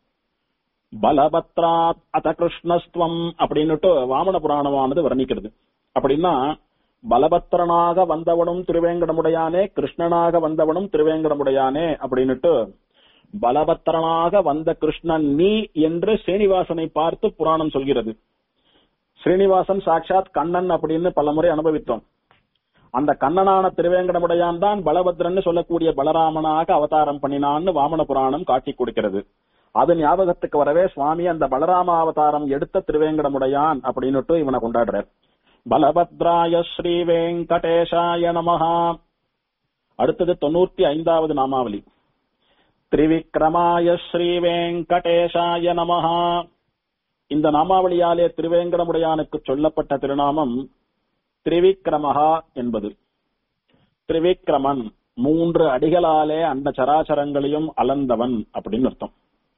பலபத்ராத் அத கிருஷ்ணஸ்துவம் அப்படின்னுட்டு வாமன புராணமானது வர்ணிக்கிறது அப்படின்னா பலபத்திரனாக வந்தவனும் திருவேங்கடமுடையானே கிருஷ்ணனாக வந்தவனும் திருவேங்கடமுடையானே அப்படின்னுட்டு பலபத்திரனாக வந்த கிருஷ்ணன் நீ என்று ஸ்ரீனிவாசனை பார்த்து புராணம் சொல்கிறது ஸ்ரீனிவாசன் சாட்சாத் கண்ணன் அப்படின்னு பலமுறை அனுபவித்தோம் அந்த கண்ணனான திருவேங்கடமுடையான் தான் பலபத்ரன்னு சொல்லக்கூடிய பலராமனாக அவதாரம் பண்ணினான்னு வாமன புராணம் காட்டி கொடுக்கிறது அது ஞாபகத்துக்கு வரவே சுவாமி அந்த பலராம அவதாரம் எடுத்த திருவேங்கடமுடையான் அப்படின்னுட்டு இவனை கொண்டாடுறார் பலபத்ராய ஸ்ரீ வெங்கடேஷாய நமஹா அடுத்தது தொண்ணூத்தி ஐந்தாவது நாமாவளி திரிவிக்ரமாய ஸ்ரீ வெங்கடேஷாய நமஹா இந்த நாமாவளியாலே திருவேங்கடமுடையானுக்கு சொல்லப்பட்ட திருநாமம் திரிவிக்ரமஹா என்பது திரிவிக்ரமன் மூன்று அடிகளாலே அந்த சராச்சரங்களையும் அளந்தவன் அப்படின்னு அர்த்தம்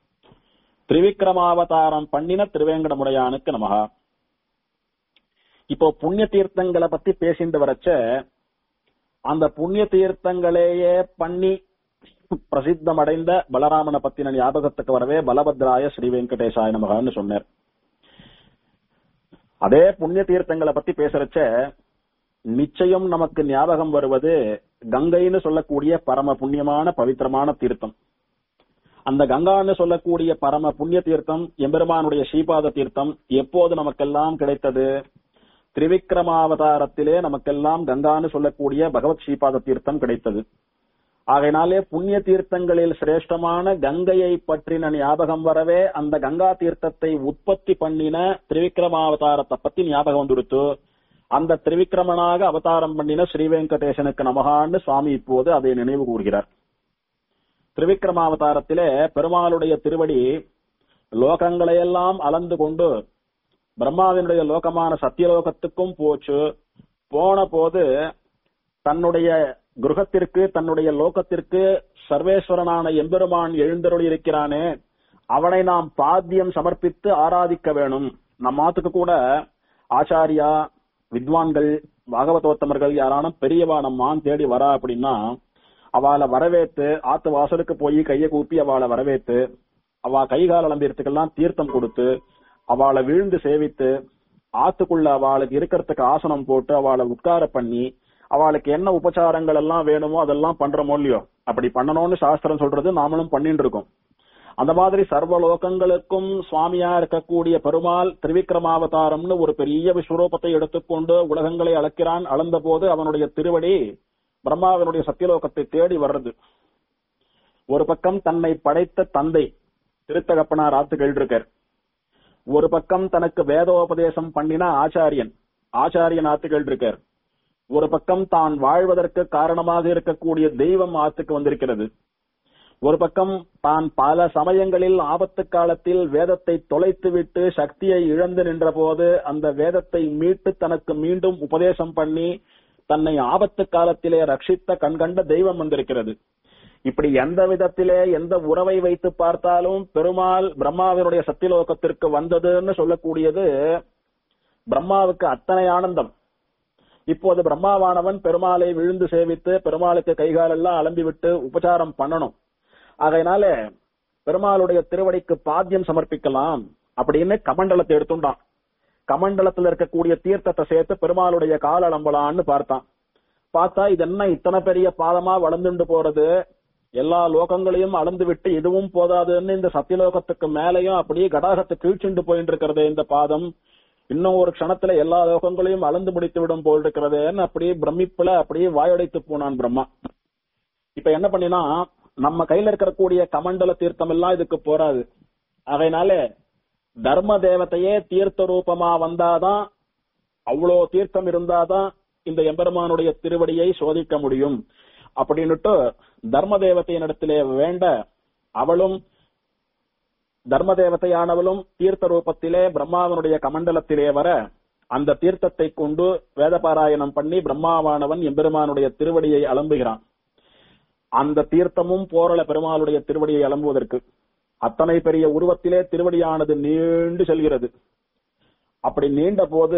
திரிவிக்ரமாவதாரம் பண்ணின திருவேங்கடமுடையானுக்கு நமகா இப்போ புண்ணிய தீர்த்தங்களை பத்தி பேசிட்டு வரச்ச அந்த புண்ணிய தீர்த்தங்களையே பண்ணி பிரசித்தம் அடைந்த பலராமனை பத்தின ஞாபகத்துக்கு வரவே பலபத்ராய ஸ்ரீ வெங்கடேசாய நமகன்னு சொன்னார் அதே புண்ணிய தீர்த்தங்களை பத்தி பேசுறச்ச நிச்சயம் நமக்கு ஞாபகம் வருவது கங்கைன்னு சொல்லக்கூடிய பரம புண்ணியமான பவித்திரமான தீர்த்தம் அந்த கங்கான்னு சொல்லக்கூடிய பரம புண்ணிய தீர்த்தம் எம்பெருமானுடைய ஸ்ரீபாத தீர்த்தம் எப்போது நமக்கெல்லாம் கிடைத்தது திரிவிக்ரமாவதாரத்திலே நமக்கெல்லாம் கங்கான்னு சொல்லக்கூடிய பகவத் ஸ்ரீபாத தீர்த்தம் கிடைத்தது ஆகையினாலே புண்ணிய தீர்த்தங்களில் சிரேஷ்டமான கங்கையை பற்றின ஞாபகம் வரவே அந்த கங்கா தீர்த்தத்தை உற்பத்தி பண்ணின திரிவிக்ரமாவதாரத்தை பத்தி ஞாபகம் வந்துடுத்து அந்த திரிவிக்ரமனாக அவதாரம் பண்ணின ஸ்ரீ வெங்கடேசனுக்கு நமகான்னு சுவாமி இப்போது அதை நினைவு கூறுகிறார் திரிவிக்ரமாவதாரத்திலே பெருமாளுடைய திருவடி லோகங்களையெல்லாம் அளந்து கொண்டு பிரம்மாவினுடைய லோகமான சத்தியலோகத்துக்கும் போச்சு போன போது தன்னுடைய குருகத்திற்கு தன்னுடைய லோகத்திற்கு சர்வேஸ்வரனான எம்பெருமான் எழுந்தருளி இருக்கிறானே அவனை நாம் பாத்தியம் சமர்ப்பித்து ஆராதிக்க வேணும் நம் மாத்துக்கு கூட ஆச்சாரியா வித்வான்கள் பாகவதோத்தமர்கள் யாரான பெரியவா நம்மான் தேடி வரா அப்படின்னா அவளை வரவேத்து ஆத்து வாசலுக்கு போய் கைய கூப்பி அவளை வரவேத்து அவ கைகால் அலம்பியத்துக்கெல்லாம் தீர்த்தம் கொடுத்து அவளை விழுந்து சேவித்து ஆத்துக்குள்ள அவளுக்கு இருக்கிறதுக்கு ஆசனம் போட்டு அவளை உட்கார பண்ணி அவளுக்கு என்ன உபச்சாரங்கள் எல்லாம் வேணுமோ அதெல்லாம் பண்றோமோ இல்லையோ அப்படி பண்ணணும்னு சாஸ்திரம் சொல்றது நாமளும் பண்ணிட்டு இருக்கோம் அந்த மாதிரி சர்வ லோகங்களுக்கும் சுவாமியா இருக்கக்கூடிய பெருமாள் திரிவிக்ரமாவதாரம்னு ஒரு பெரிய விஸ்வரூபத்தை எடுத்துக்கொண்டு உலகங்களை அளக்கிறான் அளந்த போது அவனுடைய திருவடி பிரம்மாவினுடைய சத்தியலோகத்தை தேடி வர்றது ஒரு பக்கம் தன்னை படைத்த தந்தை திருத்தகப்பனார் ஆத்துகள் இருக்கார் ஒரு பக்கம் தனக்கு வேதோபதேசம் பண்ணின ஆச்சாரியன் ஆச்சாரியன் ஆத்துகள் இருக்கார் ஒரு பக்கம் தான் வாழ்வதற்கு காரணமாக இருக்கக்கூடிய தெய்வம் ஆத்துக்கு வந்திருக்கிறது ஒரு பக்கம் தான் பல சமயங்களில் ஆபத்து காலத்தில் வேதத்தை தொலைத்துவிட்டு சக்தியை இழந்து நின்ற போது அந்த வேதத்தை மீட்டு தனக்கு மீண்டும் உபதேசம் பண்ணி தன்னை ஆபத்து காலத்திலே ரட்சித்த கண்கண்ட தெய்வம் வந்திருக்கிறது இப்படி எந்த விதத்திலே எந்த உறவை வைத்து பார்த்தாலும் பெருமாள் பிரம்மாவினுடைய சத்தியலோகத்திற்கு வந்ததுன்னு சொல்லக்கூடியது பிரம்மாவுக்கு அத்தனை ஆனந்தம் இப்போது பிரம்மாவானவன் பெருமாளை விழுந்து சேவித்து பெருமாளுக்கு கைகாலெல்லாம் அலம்பி விட்டு உபச்சாரம் பண்ணணும் ஆகையினால பெருமாளுடைய திருவடிக்கு பாத்தியம் சமர்ப்பிக்கலாம் அப்படின்னு கமண்டலத்தை எடுத்துட்டான் கமண்டலத்துல இருக்கக்கூடிய தீர்த்தத்தை சேர்த்து பெருமாளுடைய கால அலம்பலான்னு பார்த்தான் பார்த்தா இது என்ன இத்தனை பெரிய பாதமா வளர்ந்துண்டு போறது எல்லா லோகங்களையும் அளந்து விட்டு இதுவும் போதாதுன்னு இந்த சத்தியலோகத்துக்கு மேலையும் அப்படியே கடாகத்தை கீழ்ச்சுண்டு போயிட்டு இருக்கிறது இந்த பாதம் இன்னும் ஒரு க்ஷணத்துல எல்லா லோகங்களையும் அளந்து முடித்து விடும் போல் இருக்கிறதுன்னு அப்படியே பிரமிப்புல அப்படியே வாயடைத்து போனான் பிரம்மா இப்ப என்ன பண்ணினா நம்ம கையில இருக்கக்கூடிய கமண்டல தீர்த்தம் எல்லாம் இதுக்கு போறாது ஆகையினால தர்ம தேவத்தையே தீர்த்த ரூபமா வந்தாதான் அவ்வளோ தீர்த்தம் இருந்தாதான் இந்த எம்பெருமானுடைய திருவடியை சோதிக்க முடியும் அப்படின்னுட்டு தர்ம தேவதையினிடத்திலே வேண்ட அவளும் தர்ம தேவதையானவளும் தீர்த்த ரூபத்திலே பிரம்மாவனுடைய கமண்டலத்திலே வர அந்த தீர்த்தத்தை கொண்டு வேதபாராயணம் பண்ணி பிரம்மாவானவன் எம்பெருமானுடைய திருவடியை அலம்புகிறான் அந்த தீர்த்தமும் போரள பெருமாளுடைய திருவடியை அலம்புவதற்கு அத்தனை பெரிய உருவத்திலே திருவடியானது நீண்டு செல்கிறது அப்படி நீண்ட போது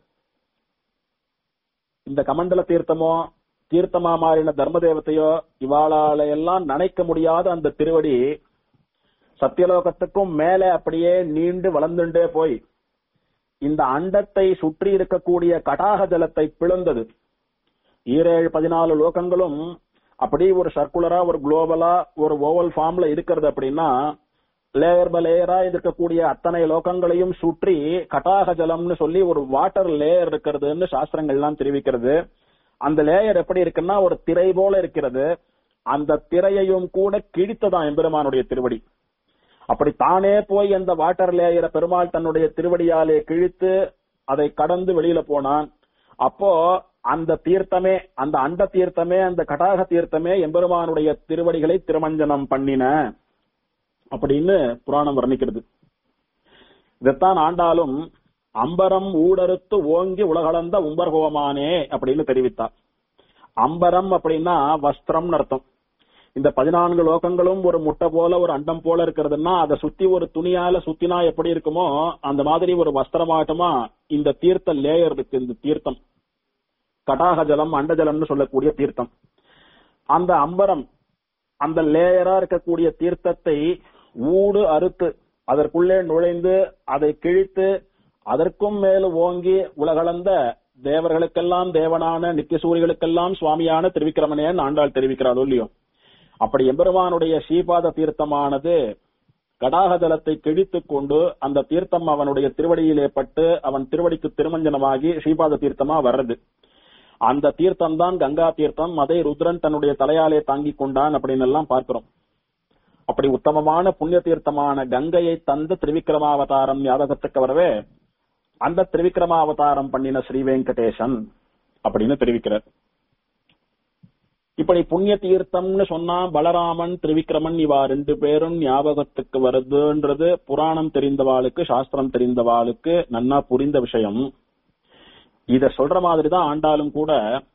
இந்த கமண்டல தீர்த்தமோ தீர்த்தமா மாறின தர்ம தேவத்தையோ இவாளால எல்லாம் நினைக்க முடியாத அந்த திருவடி சத்தியலோகத்துக்கும் மேலே அப்படியே நீண்டு வளர்ந்துட்டே போய் இந்த அண்டத்தை சுற்றி இருக்கக்கூடிய கடாக ஜலத்தை பிளந்தது ஈரேழு பதினாலு லோகங்களும் அப்படி ஒரு சர்க்குலரா ஒரு குளோபலா ஒரு ஓவல் ஃபார்ம்ல இருக்கிறது அப்படின்னா லேயர் பை லேயரா இருக்கக்கூடிய அத்தனை லோகங்களையும் சுற்றி கட்டாக ஜலம்னு சொல்லி ஒரு வாட்டர் லேயர் இருக்கிறதுன்னு சாஸ்திரங்கள்லாம் தெரிவிக்கிறது அந்த லேயர் எப்படி இருக்குன்னா ஒரு திரை போல இருக்கிறது அந்த திரையையும் கூட கிழித்ததான் எம்பெருமானுடைய திருவடி அப்படி தானே போய் அந்த வாட்டர் லேயரை பெருமாள் தன்னுடைய திருவடியாலே கிழித்து அதை கடந்து வெளியில போனான் அப்போ அந்த தீர்த்தமே அந்த அண்ட தீர்த்தமே அந்த கடாக தீர்த்தமே எம்பெருமானுடைய திருவடிகளை திருமஞ்சனம் பண்ணின அப்படின்னு புராணம் வர்ணிக்கிறது இதைத்தான் ஆண்டாலும் அம்பரம் ஊடறுத்து ஓங்கி உலகளந்த உம்பர்கோமானே அப்படின்னு தெரிவித்தார் அம்பரம் அப்படின்னா வஸ்திரம்னு அர்த்தம் இந்த பதினான்கு லோகங்களும் ஒரு முட்டை போல ஒரு அண்டம் போல இருக்கிறதுன்னா அதை சுத்தி ஒரு துணியால சுத்தினா எப்படி இருக்குமோ அந்த மாதிரி ஒரு வஸ்திரமாட்டமா இந்த தீர்த்த லேயர் இருக்கு இந்த தீர்த்தம் கடாக ஜலம் அண்ட ஜலம்னு சொல்லக்கூடிய தீர்த்தம் அந்த அம்பரம் அந்த லேயரா இருக்கக்கூடிய தீர்த்தத்தை ஊடு அறுத்து அதற்குள்ளே நுழைந்து அதை கிழித்து அதற்கும் மேல் ஓங்கி உலகளந்த தேவர்களுக்கெல்லாம் தேவனான நித்தியசூரிகளுக்கெல்லாம் சுவாமியான திருவிக்கிரமனேன்னு ஆண்டாள் தெரிவிக்கிறாரோ இல்லையோ அப்படி எம்பெருமானுடைய ஸ்ரீபாத தீர்த்தமானது கடாக ஜலத்தை கிழித்துக் கொண்டு அந்த தீர்த்தம் அவனுடைய திருவடியிலே பட்டு அவன் திருவடிக்கு திருமஞ்சனமாகி ஸ்ரீபாத தீர்த்தமா வர்றது அந்த தீர்த்தம் தான் கங்கா தீர்த்தம் அதை ருத்ரன் தன்னுடைய தலையாலே தாங்கிக் கொண்டான் அப்படின்னு எல்லாம் பார்க்கிறோம் அப்படி உத்தமமான புண்ணிய தீர்த்தமான கங்கையை தந்த திருவிக்கிரமாவதாரம் ஞாபகத்துக்கு வரவே அந்த திருவிக்கிரமாவதாரம் பண்ணின ஸ்ரீ வெங்கடேசன் அப்படின்னு தெரிவிக்கிறார் இப்படி புண்ணிய தீர்த்தம்னு சொன்னா பலராமன் திரிவிக்ரமன் இவா ரெண்டு பேரும் ஞாபகத்துக்கு வருதுன்றது புராணம் தெரிந்தவாளுக்கு சாஸ்திரம் தெரிந்தவாளுக்கு நன்னா புரிந்த விஷயம் இத சொல்ற மாதிரிதான் ஆண்டாலும் கூட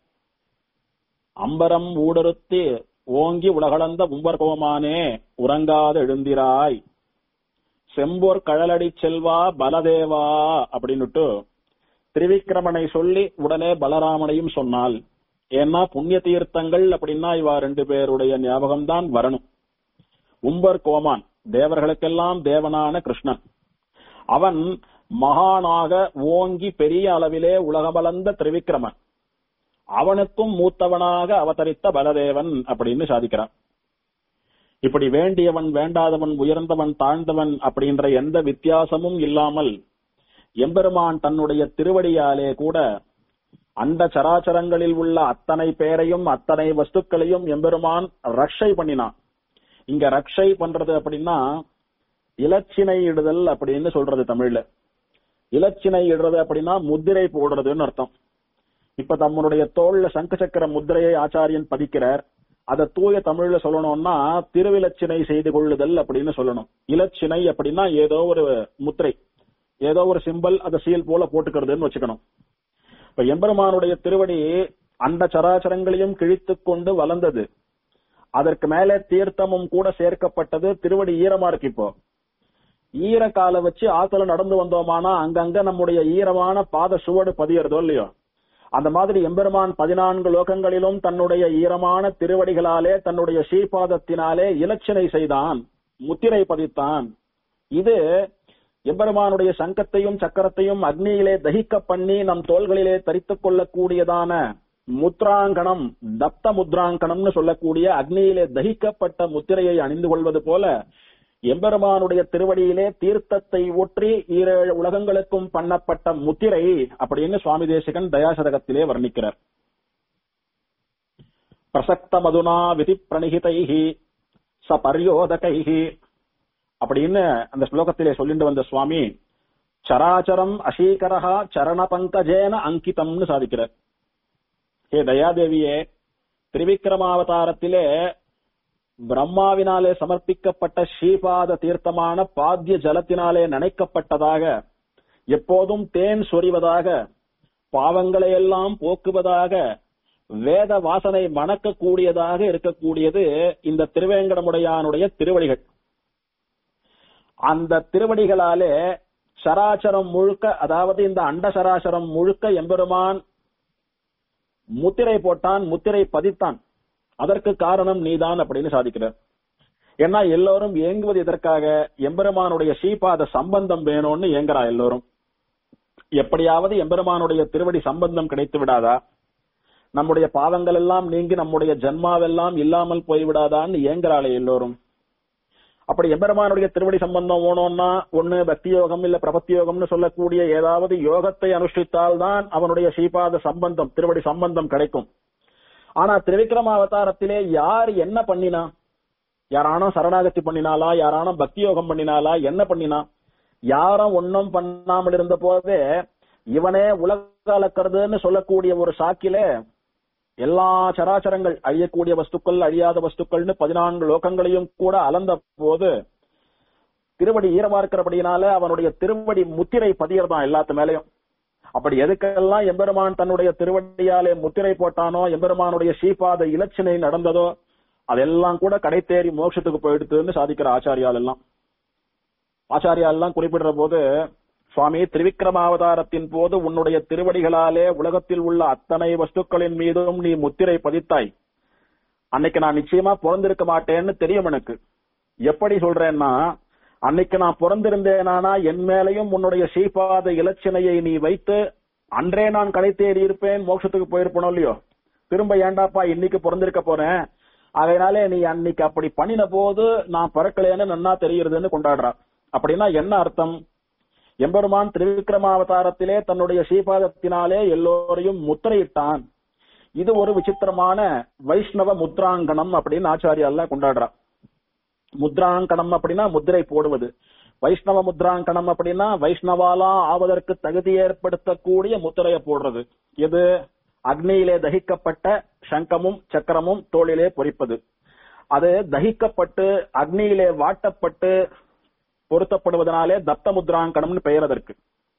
அம்பரம் ஊடறுத்தி ஓங்கி உலகளந்த உம்பர்கோமானே உறங்காத எழுந்திராய் செம்போர் கழலடி செல்வா பலதேவா அப்படின்னுட்டு திரிவிக்ரமனை சொல்லி உடனே பலராமனையும் சொன்னாள் ஏன்னா புண்ணிய தீர்த்தங்கள் அப்படின்னா இவா ரெண்டு பேருடைய ஞாபகம் தான் வரணும் உம்பர் கோமான் தேவர்களுக்கெல்லாம் தேவனான கிருஷ்ணன் அவன் மகானாக ஓங்கி பெரிய அளவிலே உலகபலந்த திரிவிக்ரமன் அவனுக்கும் மூத்தவனாக அவதரித்த பலதேவன் அப்படின்னு சாதிக்கிறான் இப்படி வேண்டியவன் வேண்டாதவன் உயர்ந்தவன் தாழ்ந்தவன் அப்படின்ற எந்த வித்தியாசமும் இல்லாமல் எம்பெருமான் தன்னுடைய திருவடியாலே கூட அந்த சராச்சரங்களில் உள்ள அத்தனை பேரையும் அத்தனை வஸ்துக்களையும் எம்பெருமான் ரக்ஷை பண்ணினான் இங்க ரக்ஷை பண்றது அப்படின்னா இலச்சினை இடுதல் அப்படின்னு சொல்றது தமிழ்ல இலச்சினை இடுறது அப்படின்னா முத்திரை போடுறதுன்னு அர்த்தம் இப்ப தம்முடைய தோல்ல சங்க சக்கர முத்திரையை ஆச்சாரியன் பதிக்கிறார் அதை தூய தமிழ்ல சொல்லணும்னா திருவிலச்சினை செய்து கொள்ளுதல் அப்படின்னு சொல்லணும் இலச்சினை அப்படின்னா ஏதோ ஒரு முத்திரை ஏதோ ஒரு சிம்பல் அதை சீல் போல போட்டுக்கிறதுன்னு வச்சுக்கணும் இப்ப எம்பெருமானுடைய திருவடி அந்த சராச்சரங்களையும் கிழித்துக் கொண்டு வளர்ந்தது அதற்கு மேலே தீர்த்தமும் கூட சேர்க்கப்பட்டது திருவடி ஈரமா இருக்கு இப்போ ஈர காலை வச்சு ஆத்துல நடந்து வந்தோமானா அங்கங்க நம்முடைய ஈரமான பாத சுவடு பதியறதோ இல்லையோ அந்த மாதிரி எம்பெருமான் பதினான்கு லோகங்களிலும் தன்னுடைய ஈரமான திருவடிகளாலே தன்னுடைய ஸ்ரீபாதத்தினாலே இலட்சணை செய்தான் முத்திரை பதித்தான் இது எம்பெருமானுடைய சங்கத்தையும் சக்கரத்தையும் அக்னியிலே தகிக்க பண்ணி நம் தோள்களிலே தரித்துக் கொள்ளக்கூடியதான முத்ராங்கணம் தப்த முத்ராங்கணம்னு சொல்லக்கூடிய அக்னியிலே தகிக்கப்பட்ட முத்திரையை அணிந்து கொள்வது போல எம்பெருமானுடைய திருவடியிலே தீர்த்தத்தை ஒற்றி ஈரேழு உலகங்களுக்கும் பண்ணப்பட்ட முத்திரை அப்படின்னு சுவாமி தேசிகன் தயாசதகத்திலே வர்ணிக்கிறார் பிரசக்த மதுனா விதி பிரணிகிதைஹி ச பரியோதகைஹி அப்படின்னு அந்த ஸ்லோகத்திலே சொல்லிட்டு வந்த சுவாமி சராச்சரம் அசீகரஹா சரண பங்கஜேன அங்கிதம்னு சாதிக்கிறார் ஹே தயாதேவியே திரிவிக்ரமாவதாரத்திலே பிரம்மாவினாலே சமர்ப்பிக்கப்பட்ட ஸ்ரீபாத தீர்த்தமான பாத்திய ஜலத்தினாலே நனைக்கப்பட்டதாக எப்போதும் தேன் சொரிவதாக பாவங்களை எல்லாம் போக்குவதாக வேத வாசனை மணக்கக்கூடியதாக இருக்கக்கூடியது இந்த திருவேங்கடமுடையானுடைய திருவடிகள் அந்த திருவடிகளாலே சராசரம் முழுக்க அதாவது இந்த அண்ட சராசரம் முழுக்க எம்பெருமான் முத்திரை போட்டான் முத்திரை பதித்தான் அதற்கு காரணம் நீதான் அப்படின்னு சாதிக்கிறார் ஏன்னா எல்லோரும் ஏங்குவது எதற்காக எம்பெருமானுடைய ஸ்ரீபாத சம்பந்தம் வேணும்னு ஏங்குறா எல்லோரும் எப்படியாவது எம்பெருமானுடைய திருவடி சம்பந்தம் கிடைத்து விடாதா நம்முடைய பாவங்கள் எல்லாம் நீங்கி நம்முடைய ஜன்மாவெல்லாம் இல்லாமல் போய்விடாதான்னு ஏங்குறாளே எல்லோரும் அப்படி எம்பெருமானுடைய திருவடி சம்பந்தம் ஓணும்னா ஒண்ணு பக்தி யோகம் இல்ல பிரபத்தி யோகம்னு சொல்லக்கூடிய ஏதாவது யோகத்தை அனுஷ்டித்தால் தான் அவனுடைய ஸ்ரீபாத சம்பந்தம் திருவடி சம்பந்தம் கிடைக்கும் ஆனா திரிவிக்ரம அவதாரத்திலே யார் என்ன பண்ணினா யாரானோ சரணாகதி பண்ணினாலா யாரானோ பக்தி யோகம் பண்ணினாலா என்ன பண்ணினா யாரும் ஒன்னும் பண்ணாமல் இருந்த போதே இவனே உலக அளக்கிறதுன்னு சொல்லக்கூடிய ஒரு சாக்கிலே எல்லா சராச்சரங்கள் அழியக்கூடிய வஸ்துக்கள் அழியாத வஸ்துக்கள்னு பதினான்கு லோகங்களையும் கூட அலந்த போது திருவடி ஈரமா இருக்கிறபடினால அவனுடைய திருவடி முத்திரை பதியறதான் எல்லாத்து மேலயும் அப்படி எதுக்கெல்லாம் எம்பெருமான் தன்னுடைய திருவடியாலே முத்திரை போட்டானோ எம்பெருமானுடைய ஸ்ரீபாத இலச்சினை நடந்ததோ அதெல்லாம் கூட கடை தேறி மோட்சத்துக்கு போயிடுத்துன்னு சாதிக்கிற ஆச்சாரியால் எல்லாம் ஆச்சாரியால் எல்லாம் குறிப்பிடுற போது சுவாமி திரிவிக்ரமாவதாரத்தின் போது உன்னுடைய திருவடிகளாலே உலகத்தில் உள்ள அத்தனை வஸ்துக்களின் மீதும் நீ முத்திரை பதித்தாய் அன்னைக்கு நான் நிச்சயமா பிறந்திருக்க மாட்டேன்னு தெரியும் எனக்கு எப்படி சொல்றேன்னா அன்னைக்கு நான் பிறந்திருந்தேனானா என் மேலையும் உன்னுடைய ஸ்ரீபாத இலச்சினையை நீ வைத்து அன்றே நான் கடை தேறி இருப்பேன் மோட்சத்துக்கு போயிருப்பணும் இல்லையோ திரும்ப ஏண்டாப்பா இன்னைக்கு பிறந்திருக்க போறேன் அதனாலே நீ அன்னைக்கு அப்படி பண்ணின போது நான் பிறக்கலைன்னு நன்னா தெரிகிறதுன்னு கொண்டாடுறான் அப்படின்னா என்ன அர்த்தம் எம்பெருமான் திருவிக்ரமாவதாரத்திலே தன்னுடைய ஸ்ரீபாதத்தினாலே எல்லோரையும் முத்திரையிட்டான் இது ஒரு விசித்திரமான வைஷ்ணவ முத்ராங்கணம் அப்படின்னு ஆச்சாரியால கொண்டாடுறான் முத்ராங்கணம் அப்படின்னா முத்திரை போடுவது வைஷ்ணவ முத்ராங்கணம் அப்படின்னா வைஷ்ணவாலா ஆவதற்கு தகுதி ஏற்படுத்தக்கூடிய முத்திரையை போடுறது எது அக்னியிலே தகிக்கப்பட்ட சங்கமும் சக்கரமும் தோளிலே பொறிப்பது அது தகிக்கப்பட்டு அக்னியிலே வாட்டப்பட்டு பொருத்தப்படுவதனாலே தப்த முத்ராங்கணம்னு பெயர் அதற்கு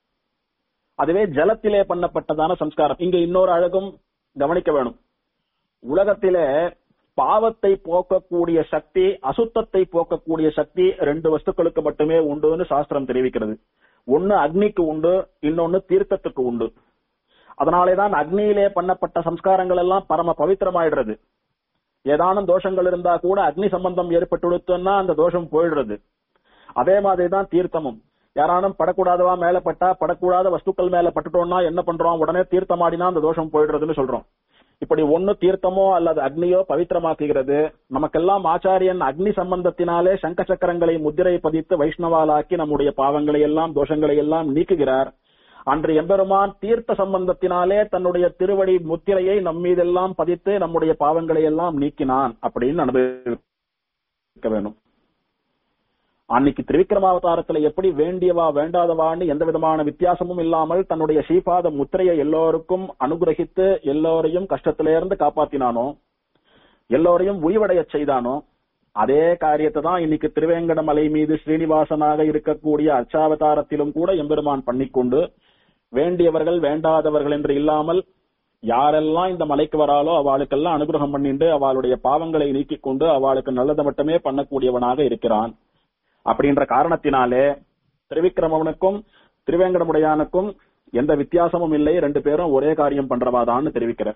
அதுவே ஜலத்திலே பண்ணப்பட்டதான சம்ஸ்காரம் இங்க இன்னொரு அழகும் கவனிக்க வேணும் உலகத்திலே பாவத்தை போக்கக்கூடிய சக்தி அசுத்தத்தை போக்கக்கூடிய சக்தி ரெண்டு வஸ்துக்களுக்கு மட்டுமே உண்டுன்னு சாஸ்திரம் தெரிவிக்கிறது ஒன்னு அக்னிக்கு உண்டு இன்னொன்னு தீர்த்தத்துக்கு உண்டு அதனாலேதான் அக்னியிலே பண்ணப்பட்ட சம்ஸ்காரங்கள் எல்லாம் பரம பவித்திரமாயிடுறது ஏதானும் தோஷங்கள் இருந்தா கூட அக்னி சம்பந்தம் ஏற்பட்டுடுத்துன்னா அந்த தோஷம் போயிடுறது அதே மாதிரிதான் தீர்த்தமும் யாரானும் படக்கூடாதவா மேல பட்டா படக்கூடாத வஸ்துக்கள் மேல பட்டுட்டோம்னா என்ன பண்றோம் உடனே தீர்த்தமாடினா அந்த தோஷம் போயிடுறதுன்னு சொல்றோம் இப்படி ஒன்னு தீர்த்தமோ அல்லது அக்னியோ பவித்திரமாக்குகிறது நமக்கெல்லாம் ஆச்சாரியன் அக்னி சம்பந்தத்தினாலே சங்க சக்கரங்களை முத்திரை பதித்து வைஷ்ணவாலாக்கி நம்முடைய பாவங்களை எல்லாம் தோஷங்களை எல்லாம் நீக்குகிறார் அன்று எம்பெருமான் தீர்த்த சம்பந்தத்தினாலே தன்னுடைய திருவடி முத்திரையை நம்மீதெல்லாம் பதித்து நம்முடைய பாவங்களை எல்லாம் நீக்கினான் அப்படின்னு அனுபவிக்க வேணும் அன்னைக்கு திரிவிக்ரமாவதாரத்துல எப்படி வேண்டியவா வேண்டாதவான்னு எந்த விதமான வித்தியாசமும் இல்லாமல் தன்னுடைய ஸ்ரீபாத முத்திரையை எல்லோருக்கும் அனுகிரகித்து எல்லோரையும் கஷ்டத்திலிருந்து காப்பாத்தினானோ எல்லோரையும் உய்வடைய செய்தானோ அதே காரியத்தை தான் இன்னைக்கு திருவேங்கட மலை மீது ஸ்ரீனிவாசனாக இருக்கக்கூடிய அச்சாவதாரத்திலும் கூட எம்பெருமான் பண்ணிக்கொண்டு வேண்டியவர்கள் வேண்டாதவர்கள் என்று இல்லாமல் யாரெல்லாம் இந்த மலைக்கு வராலோ அவளுக்கெல்லாம் அனுகிரகம் பண்ணிட்டு அவளுடைய பாவங்களை நீக்கிக் கொண்டு அவளுக்கு நல்லதை மட்டுமே பண்ணக்கூடியவனாக இருக்கிறான் அப்படின்ற காரணத்தினாலே திருவிக்கிரமவனுக்கும் திருவேங்கடமுடையானுக்கும் எந்த வித்தியாசமும் இல்லை ரெண்டு பேரும் ஒரே காரியம் பண்றவாதான்னு தெரிவிக்கிறேன்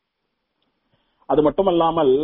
அது மட்டுமல்லாமல்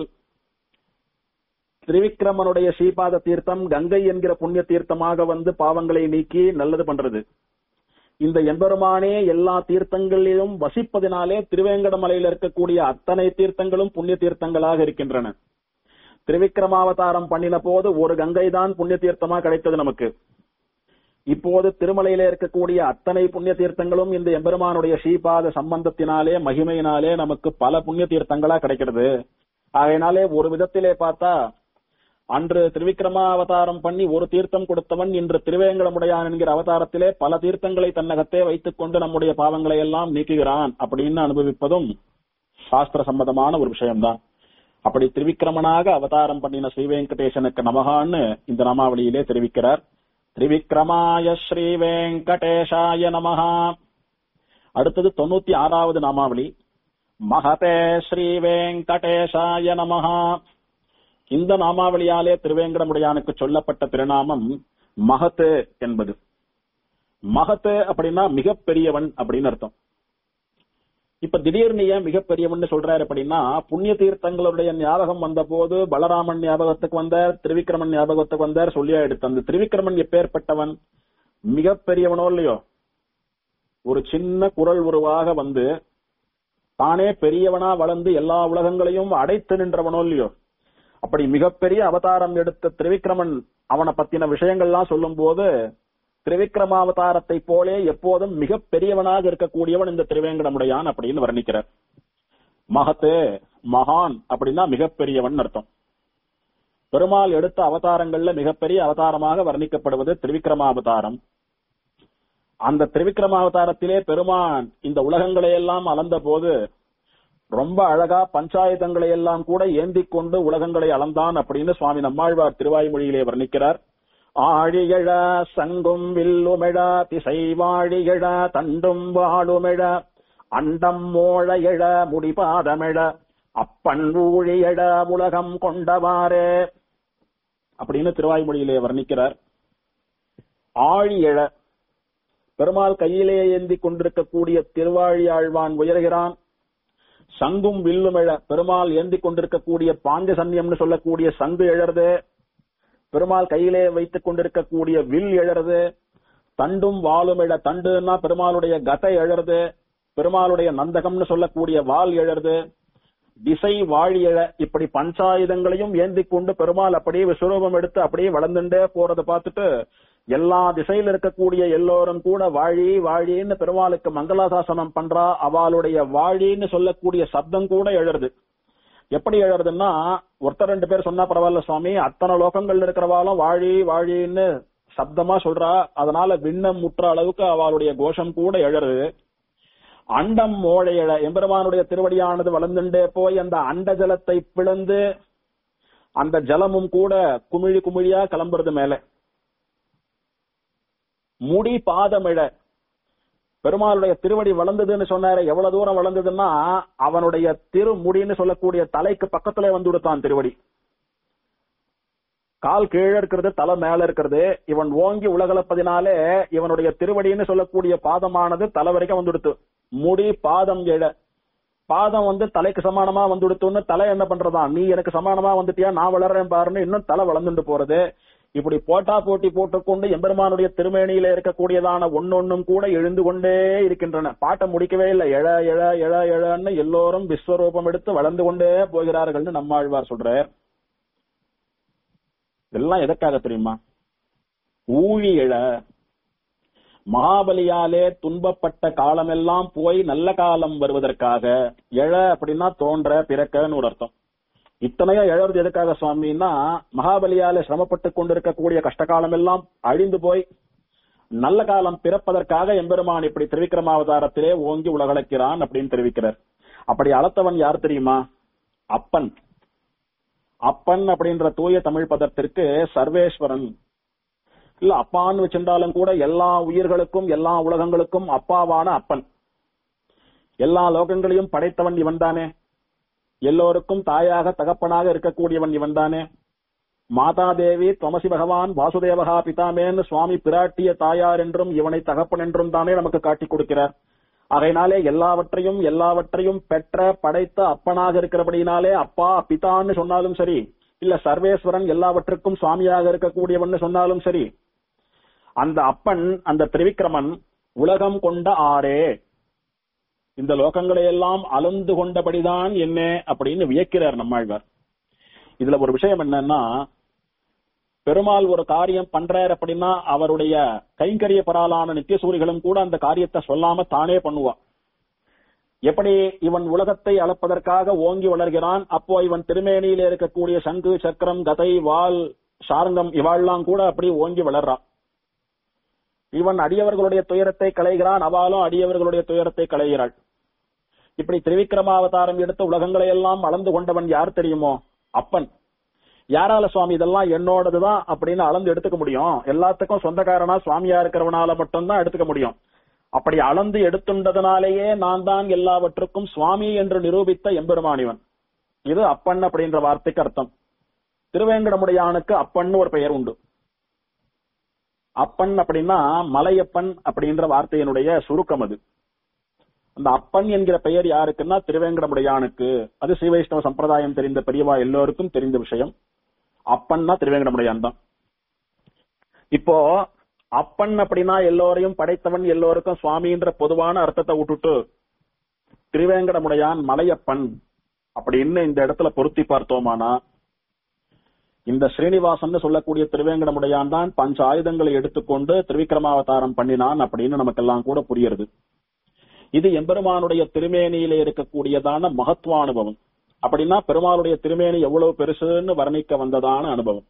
திரிவிக்ரமனுடைய ஸ்ரீபாத தீர்த்தம் கங்கை என்கிற புண்ணிய தீர்த்தமாக வந்து பாவங்களை நீக்கி நல்லது பண்றது இந்த எம்பெருமானே எல்லா தீர்த்தங்களிலும் வசிப்பதினாலே திருவேங்கடமலையில் இருக்கக்கூடிய அத்தனை தீர்த்தங்களும் புண்ணிய தீர்த்தங்களாக இருக்கின்றன திருவிக்கிரமாவதாரம் பண்ணின போது ஒரு கங்கை தான் புண்ணிய தீர்த்தமா கிடைத்தது நமக்கு இப்போது திருமலையில இருக்கக்கூடிய அத்தனை புண்ணிய தீர்த்தங்களும் இந்த எம்பெருமானுடைய ஸ்ரீபாத சம்பந்தத்தினாலே மகிமையினாலே நமக்கு பல புண்ணிய தீர்த்தங்களா கிடைக்கிறது ஆகையினாலே ஒரு விதத்திலே பார்த்தா அன்று திருவிக்கிரமா அவதாரம் பண்ணி ஒரு தீர்த்தம் கொடுத்தவன் இன்று திருவேங்கடமுடையான் என்கிற அவதாரத்திலே பல தீர்த்தங்களை தன்னகத்தே வைத்துக் கொண்டு நம்முடைய பாவங்களை எல்லாம் நீக்குகிறான் அப்படின்னு அனுபவிப்பதும் சாஸ்திர சம்பந்தமான ஒரு விஷயம்தான் அப்படி திரிவிக்ரமனாக அவதாரம் பண்ணின ஸ்ரீ வெங்கடேசனுக்கு நமகான்னு இந்த நாமாவளியிலே தெரிவிக்கிறார் திரிவிக்ரமாய ஸ்ரீ வெங்கடேஷாய நமஹா அடுத்தது தொண்ணூத்தி ஆறாவது நாமாவளி மகதே ஸ்ரீ வெங்கடேஷாய நமஹா இந்த நாமாவளியாலே திருவேங்கடமுடையானுக்கு சொல்லப்பட்ட திருநாமம் மகத்து என்பது மகத்து அப்படின்னா மிகப்பெரியவன் அப்படின்னு அர்த்தம் இப்ப திடீர்னு ஏன் மிகப்பெரியவன் சொல்றாரு அப்படின்னா புண்ணிய தீர்த்தங்களுடைய ஞாபகம் வந்த போது பலராமன் ஞாபகத்துக்கு வந்தார் திரிவிக்ரமன் ஞாபகத்துக்கு வந்தார் சொல்லியா எடுத்து அந்த திரிவிக்ரமன் எப்பேற்பட்டவன் மிகப்பெரியவனோ இல்லையோ ஒரு சின்ன குரல் உருவாக வந்து தானே பெரியவனா வளர்ந்து எல்லா உலகங்களையும் அடைத்து நின்றவனோ இல்லையோ அப்படி மிகப்பெரிய அவதாரம் எடுத்த திரிவிக்ரமன் அவனை பத்தின விஷயங்கள்லாம் சொல்லும் போது திரிவிக்ரமாவதாரத்தை போலே எப்போதும் மிக பெரியவனாக இருக்கக்கூடியவன் இந்த திருவேங்கடமுடையான் அப்படின்னு வர்ணிக்கிறார் மகத்து மகான் அப்படின்னா மிகப்பெரியவன் அர்த்தம் பெருமாள் எடுத்த அவதாரங்கள்ல மிகப்பெரிய அவதாரமாக வர்ணிக்கப்படுவது திரிவிக்ரமாவதாரம் அந்த திரிவிக்ரமாவதாரத்திலே பெருமான் இந்த உலகங்களை எல்லாம் அளந்த போது ரொம்ப அழகா பஞ்சாயத்தங்களை எல்லாம் கூட ஏந்தி கொண்டு உலகங்களை அளந்தான் அப்படின்னு சுவாமி நம்மாழ்வார் திருவாய்மொழியிலே வர்ணிக்கிறார் ஆழியழ சங்கும் வில்லுமிழ திசை வாழியழ தண்டும் வாழுமிழ அண்டம் மோழ எழ முடிபாதமிழ அப்பன் ஊழியழ உலகம் கொண்டவாறே அப்படின்னு திருவாய்மொழியிலே வர்ணிக்கிறார் ஆழியழ பெருமாள் கையிலே ஏந்தி கொண்டிருக்கக்கூடிய திருவாழி ஆழ்வான் உயர்கிறான் சங்கும் வில்லும் எழ பெருமாள் ஏந்தி கொண்டிருக்கக்கூடிய பாஞ்சசன்யம்னு சொல்லக்கூடிய சங்கு எழறது பெருமாள் கையிலே வைத்துக் கொண்டிருக்கக்கூடிய வில் எழறது தண்டும் வாளும் எழ தண்டுன்னா பெருமாளுடைய கதை எழறது பெருமாளுடைய நந்தகம்னு சொல்லக்கூடிய வாள் எழறது திசை வாழி எழ இப்படி பஞ்சாயுதங்களையும் ஏந்தி கொண்டு பெருமாள் அப்படியே விஸ்வரூபம் எடுத்து அப்படியே வளர்ந்துட்டே போறதை பார்த்துட்டு எல்லா திசையில் இருக்கக்கூடிய எல்லோரும் கூட வாழி வாழின்னு பெருமாளுக்கு மங்களாசாசனம் பண்றா அவளுடைய வாழின்னு சொல்லக்கூடிய சப்தம் கூட எழறது எப்படி எழறதுன்னா ஒருத்தர் ரெண்டு பேர் சொன்னா பரவாயில்ல சுவாமி அத்தனை லோகங்கள்ல இருக்கிறவாலும் வாழி வாழின்னு சப்தமா சொல்றா அதனால விண்ணம் முற்ற அளவுக்கு அவளுடைய கோஷம் கூட எழறது அண்டம் மோழையழ எம்பெருமானுடைய திருவடியானது வளர்ந்துட்டே போய் அந்த அண்ட ஜலத்தை பிளந்து அந்த ஜலமும் கூட குமிழி குமிழியா கிளம்புறது மேல முடி பாதமிழ பெருமாளுடைய திருவடி வளர்ந்ததுன்னு சொன்னாரு எவ்வளவு தூரம் வளர்ந்ததுன்னா அவனுடைய திருமுடின்னு சொல்லக்கூடிய தலைக்கு பக்கத்துல வந்து விடுத்தான் திருவடி கால் கீழே இருக்கிறது தலை மேல இருக்கிறது இவன் ஓங்கி உலகளப்பதினாலே இவனுடைய திருவடின்னு சொல்லக்கூடிய பாதமானது தலை வரைக்கும் வந்துடுத்து முடி பாதம் எழ பாதம் வந்து தலைக்கு சமானமா வந்துடுத்துன்னு தலை என்ன பண்றதா நீ எனக்கு சமானமா வந்துட்டியா நான் வளர்றேன் பாருன்னு இன்னும் தலை வளர்ந்துட்டு போறது இப்படி போட்டா போட்டி போட்டுக்கொண்டு எம்பெருமானுடைய திருமேனியில இருக்கக்கூடியதான ஒன்னொன்னும் கூட எழுந்து கொண்டே இருக்கின்றன பாட்டை முடிக்கவே இல்லை எழ எழ எழ எழன்னு எல்லோரும் விஸ்வரூபம் எடுத்து வளர்ந்து கொண்டே போகிறார்கள்னு நம்மாழ்வார் சொல்றார் இதெல்லாம் எதற்காக தெரியுமா ஊழி எழ மகாபலியாலே துன்பப்பட்ட காலமெல்லாம் போய் நல்ல காலம் வருவதற்காக எழ அப்படின்னா தோன்ற பிறக்கன்னு ஒரு அர்த்தம் இத்தனையா எழறது எதுக்காக சுவாமின்னா மகாபலியால சிரமப்பட்டு கொண்டிருக்கக்கூடிய கஷ்டகாலம் எல்லாம் அழிந்து போய் நல்ல காலம் பிறப்பதற்காக எம்பெருமான் இப்படி திருவிக்கிரமாவதாரத்திலே ஓங்கி உலகளக்கிறான் அப்படின்னு தெரிவிக்கிறார் அப்படி அளத்தவன் யார் தெரியுமா அப்பன் அப்பன் அப்படின்ற தூய தமிழ் பதத்திற்கு சர்வேஸ்வரன் இல்ல அப்பான்னு வச்சிருந்தாலும் கூட எல்லா உயிர்களுக்கும் எல்லா உலகங்களுக்கும் அப்பாவான அப்பன் எல்லா லோகங்களையும் படைத்தவன் இவன் தானே எல்லோருக்கும் தாயாக தகப்பனாக இருக்கக்கூடியவன் இவன் தானே மாதாதேவி துவமசி பகவான் வாசுதேவகா பிதாமேன்னு சுவாமி பிராட்டிய தாயார் என்றும் இவனை தகப்பன் என்றும் தானே நமக்கு காட்டிக் கொடுக்கிறார் ஆகையினாலே எல்லாவற்றையும் எல்லாவற்றையும் பெற்ற படைத்த அப்பனாக இருக்கிறபடினாலே அப்பா பிதான்னு சொன்னாலும் சரி இல்ல சர்வேஸ்வரன் எல்லாவற்றுக்கும் சுவாமியாக இருக்கக்கூடியவன் சொன்னாலும் சரி அந்த அப்பன் அந்த திரிவிக்ரமன் உலகம் கொண்ட ஆரே இந்த லோகங்களை எல்லாம் அலந்து கொண்டபடிதான் என்ன அப்படின்னு வியக்கிறார் நம்மாழ்வார் இதுல ஒரு விஷயம் என்னன்னா பெருமாள் ஒரு காரியம் பண்றார் அப்படின்னா அவருடைய கைங்கரிய பராலான நித்தியசூரிகளும் கூட அந்த காரியத்தை சொல்லாம தானே பண்ணுவா எப்படி இவன் உலகத்தை அளப்பதற்காக ஓங்கி வளர்கிறான் அப்போ இவன் திருமேனியில இருக்கக்கூடிய சங்கு சக்கரம் கதை வால் சாரங்கம் இவாள்லாம் கூட அப்படி ஓங்கி வளர்றான் இவன் அடியவர்களுடைய துயரத்தை களைகிறான் அவளும் அடியவர்களுடைய துயரத்தை களைகிறாள் இப்படி திரிவிக்ரமாவதாரம் எடுத்து உலகங்களை எல்லாம் அளந்து கொண்டவன் யார் தெரியுமோ அப்பன் யாரால சுவாமி இதெல்லாம் என்னோடதுதான் அப்படின்னு அளந்து எடுத்துக்க முடியும் எல்லாத்துக்கும் சொந்தக்காரனா சுவாமியா இருக்கிறவனால மட்டும்தான் எடுத்துக்க முடியும் அப்படி அளந்து எடுத்துண்டதுனாலேயே நான் தான் எல்லாவற்றுக்கும் சுவாமி என்று நிரூபித்த எம்பெருமானிவன் இது அப்பன் அப்படின்ற வார்த்தைக்கு அர்த்தம் திருவேங்கடமுடையானுக்கு அப்பன்னு ஒரு பெயர் உண்டு அப்பன் அப்படின்னா மலையப்பன் அப்படின்ற வார்த்தையினுடைய சுருக்கம் அது அந்த அப்பன் என்கிற பெயர் யாருக்குன்னா திருவேங்கடமுடையானுக்கு அது ஸ்ரீ வைஷ்ணவ சம்பிரதாயம் தெரிந்த பெரியவா எல்லோருக்கும் தெரிந்த விஷயம் அப்பன்னா திருவேங்கடமுடையான் தான் இப்போ அப்பன் அப்படின்னா எல்லோரையும் படைத்தவன் எல்லோருக்கும் சுவாமின்ற பொதுவான அர்த்தத்தை விட்டுட்டு திருவேங்கடமுடையான் மலையப்பன் அப்படின்னு இந்த இடத்துல பொருத்தி பார்த்தோமானா இந்த ஸ்ரீனிவாசன் சொல்லக்கூடிய திருவேங்கடமுடையான் தான் பஞ்ச ஆயுதங்களை எடுத்துக்கொண்டு திருவிக்கிரமாவதாரம் பண்ணினான் அப்படின்னு நமக்கெல்லாம் கூட புரியுறது இது எம்பெருமானுடைய திருமேனியில இருக்கக்கூடியதான மகத்துவானுபவம் அப்படின்னா பெருமாளுடைய திருமேனி எவ்வளவு பெருசுன்னு வர்ணிக்க வந்ததான அனுபவம்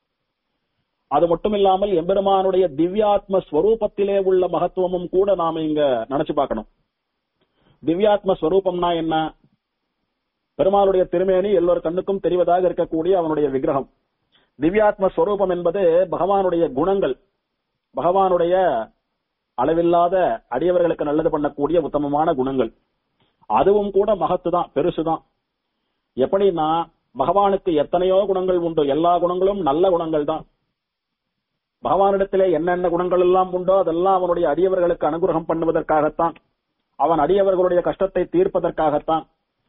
அது மட்டும் இல்லாமல் எம்பெருமானுடைய திவ்யாத்ம ஸ்வரூபத்திலே உள்ள மகத்துவமும் கூட நாம இங்க நினைச்சு பார்க்கணும் திவ்யாத்ம ஸ்வரூபம்னா என்ன பெருமாளுடைய திருமேனி எல்லோர் கண்ணுக்கும் தெரிவதாக இருக்கக்கூடிய அவனுடைய விக்கிரகம் திவ்யாத்ம ஸ்வரூபம் என்பது பகவானுடைய குணங்கள் பகவானுடைய அளவில்லாத அடியவர்களுக்கு நல்லது பண்ணக்கூடிய உத்தமமான குணங்கள் அதுவும் கூட மகத்து தான் பெருசுதான் எப்படின்னா பகவானுக்கு எத்தனையோ குணங்கள் உண்டு எல்லா குணங்களும் நல்ல குணங்கள் தான் பகவானிடத்திலே என்னென்ன குணங்கள் எல்லாம் உண்டோ அதெல்லாம் அவனுடைய அடியவர்களுக்கு அனுகிரகம் பண்ணுவதற்காகத்தான் அவன் அடியவர்களுடைய கஷ்டத்தை தீர்ப்பதற்காகத்தான்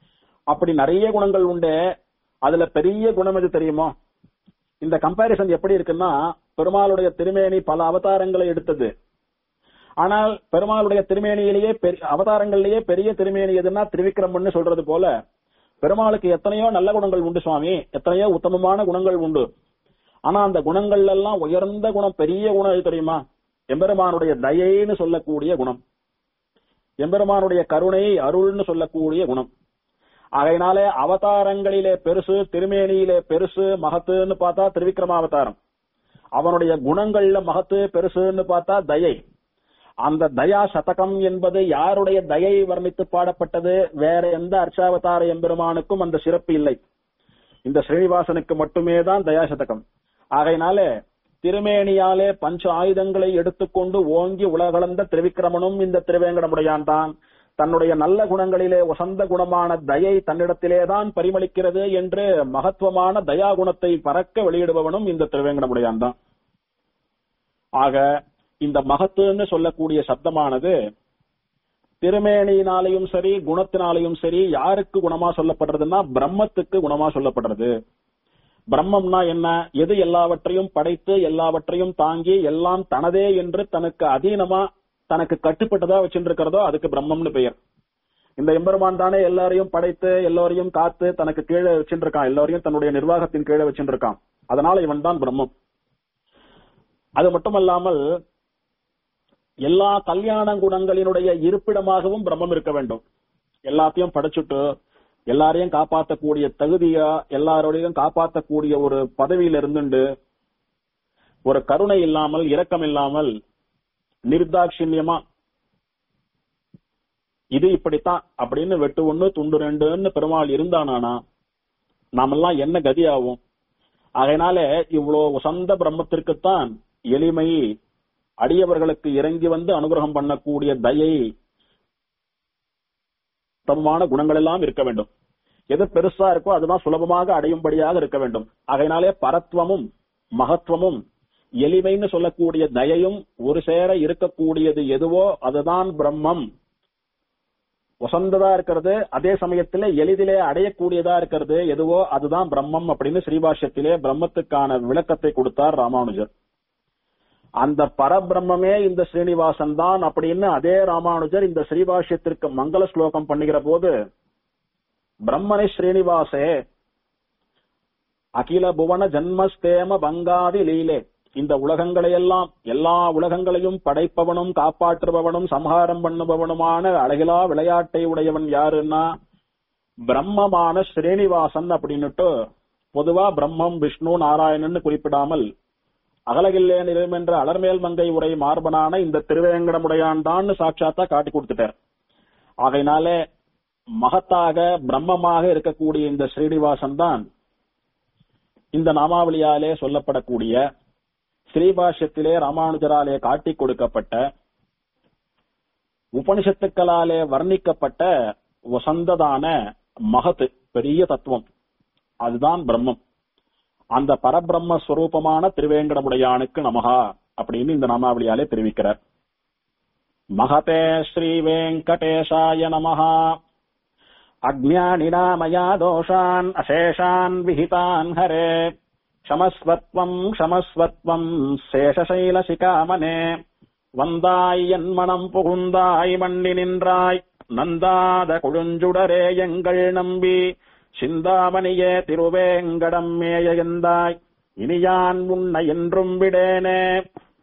அப்படி நிறைய குணங்கள் உண்டு அதுல பெரிய குணம் எது தெரியுமோ இந்த கம்பாரிசன் எப்படி இருக்குன்னா பெருமாளுடைய திருமேனி பல அவதாரங்களை எடுத்தது ஆனால் பெருமாளுடைய திருமேனியிலேயே பெரிய- அவதாரங்கள்லயே பெரிய திருமேனி எதுன்னா திருவிக்ரமன்னு சொல்றது போல பெருமாளுக்கு எத்தனையோ நல்ல குணங்கள் உண்டு சுவாமி எத்தனையோ உத்தமமான குணங்கள் உண்டு ஆனா அந்த குணங்கள் எல்லாம் உயர்ந்த குணம் பெரிய குணம் எது தெரியுமா எம்பெருமானுடைய தயைன்னு சொல்லக்கூடிய குணம் எம்பெருமானுடைய கருணை அருள்னு சொல்லக்கூடிய குணம் ஆகையினாலே அவதாரங்களிலே பெருசு திருமேனியிலே பெருசு மகத்துன்னு பார்த்தா திருவிக்ரமாவதாரம் அவனுடைய குணங்கள்ல மகத்து பெருசுன்னு பார்த்தா தயை அந்த தயா சதகம் என்பது யாருடைய தயை வர்ணித்து பாடப்பட்டது வேற எந்த அர்ச்சாவதார எம்பெருமானுக்கும் அந்த சிறப்பு இல்லை இந்த ஸ்ரீனிவாசனுக்கு மட்டுமே தான் தயா சதகம் ஆகையினால திருமேனியாலே பஞ்ச ஆயுதங்களை எடுத்துக்கொண்டு ஓங்கி உலகளந்த திருவிக்கிரமனும் இந்த திருவேங்கடமுடையான் தான் தன்னுடைய நல்ல குணங்களிலே உசந்த குணமான தயை தன்னிடத்திலேதான் பரிமளிக்கிறது என்று மகத்துவமான தயா குணத்தை பறக்க வெளியிடுபவனும் இந்த திருவேங்கடமுடையான் தான் ஆக இந்த மகத்துன்னு சொல்லக்கூடிய சப்தமானது திருமேனியினாலையும் சரி குணத்தினாலையும் சரி யாருக்கு குணமா சொல்லப்படுறதுன்னா பிரம்மத்துக்கு குணமா சொல்லப்படுறது பிரம்மம்னா என்ன எது எல்லாவற்றையும் படைத்து எல்லாவற்றையும் தாங்கி எல்லாம் தனதே என்று தனக்கு அதீனமா தனக்கு கட்டுப்பட்டதா வச்சுருக்கிறதோ அதுக்கு பிரம்மம்னு பெயர் இந்த எம்பெருமான் தானே எல்லாரையும் படைத்து எல்லோரையும் காத்து தனக்கு கீழே வச்சுருக்கான் எல்லாரையும் தன்னுடைய நிர்வாகத்தின் கீழே வச்சுருக்கான் அதனால இவன் தான் பிரம்மம் அது மட்டுமல்லாமல் எல்லா கல்யாண குணங்களினுடைய இருப்பிடமாகவும் பிரம்மம் இருக்க வேண்டும் எல்லாத்தையும் படைச்சுட்டு எல்லாரையும் காப்பாற்றக்கூடிய தகுதியா எல்லாரோடையும் காப்பாற்றக்கூடிய ஒரு பதவியில இருந்துண்டு ஒரு கருணை இல்லாமல் இரக்கம் இல்லாமல் நிர்தாட்சியமா இது இப்படித்தான் அப்படின்னு வெட்டு ஒண்ணு துண்டு ரெண்டுன்னு பெருமாள் இருந்தானானா நாமெல்லாம் என்ன கதி ஆகும் அதனால இவ்வளோ உசந்த பிரம்மத்திற்குத்தான் எளிமை அடியவர்களுக்கு இறங்கி வந்து அனுகிரகம் பண்ணக்கூடிய தயை உத்தமமான குணங்கள் எல்லாம் இருக்க வேண்டும் எது பெருசா இருக்கோ அதுதான் சுலபமாக அடையும்படியாக இருக்க வேண்டும் அதனாலே பரத்வமும் மகத்துவமும் எளிமைன்னு சொல்லக்கூடிய தயையும் ஒரு சேர இருக்கக்கூடியது எதுவோ அதுதான் பிரம்மம் வசந்ததா இருக்கிறது அதே சமயத்திலே எளிதிலே அடையக்கூடியதா இருக்கிறது எதுவோ அதுதான் பிரம்மம் அப்படின்னு ஸ்ரீபாஷ்யத்திலே பிரம்மத்துக்கான விளக்கத்தை கொடுத்தார் ராமானுஜர் அந்த பரபிரம்மே இந்த ஸ்ரீனிவாசன் தான் அப்படின்னு அதே ராமானுஜர் இந்த ஸ்ரீபாஷ்யத்திற்கு மங்கள ஸ்லோகம் பண்ணுகிற போது பிரம்மனை ஸ்ரீனிவாசே அகில புவன ஜன்மஸ்தேம பங்காதி லீலே இந்த உலகங்களை எல்லாம் எல்லா உலகங்களையும் படைப்பவனும் காப்பாற்றுபவனும் சம்ஹாரம் பண்ணுபவனுமான அழகிலா விளையாட்டை உடையவன் யாருன்னா பிரம்மமான ஸ்ரீனிவாசன் அப்படின்னுட்டு பொதுவா பிரம்மம் விஷ்ணு நாராயணன் குறிப்பிடாமல் அகலகில்லேன் என்ற அலர்மேல் மங்கை உரை மார்பனான இந்த திருவேங்கடமுடையான் தான் சாட்சாத்தா காட்டி கொடுத்துட்டார் ஆகையினாலே மகத்தாக பிரம்மமாக இருக்கக்கூடிய இந்த ஸ்ரீனிவாசன் தான் இந்த நாமாவளியாலே சொல்லப்படக்கூடிய ஸ்ரீபாஷ்யத்திலே ராமானுஜராலே காட்டிக் கொடுக்கப்பட்ட உபனிஷத்துக்களாலே வர்ணிக்கப்பட்ட வசந்ததான மகத்து பெரிய தத்துவம் அதுதான் பிரம்மம் அந்த பரபிரம்ம ஸ்வரூபமான திருவேங்கடமுடையானுக்கு நமகா அப்படின்னு இந்த நாமாவளியாலே தெரிவிக்கிறார் மகதே ஸ்ரீ வெங்கடேஷாய நமஹா அஜ்ஞானினா மயா தோஷான் அசேஷான் விஹிதான் ஹரே க்ஷமஸ்வத்வம் க்ஷமஸ்வத்வம் சேஷசைலசிகாமனே வந்தாய் என் மனம் புகுந்தாய் மண்ணி நின்றாய் நந்தாத கொழுஞ்சுடரே எங்கள் நம்பி சிந்தாமணியே திருவேங்கடம் மேய எந்தாய் இனியான் உன்னை என்றும் விடேனே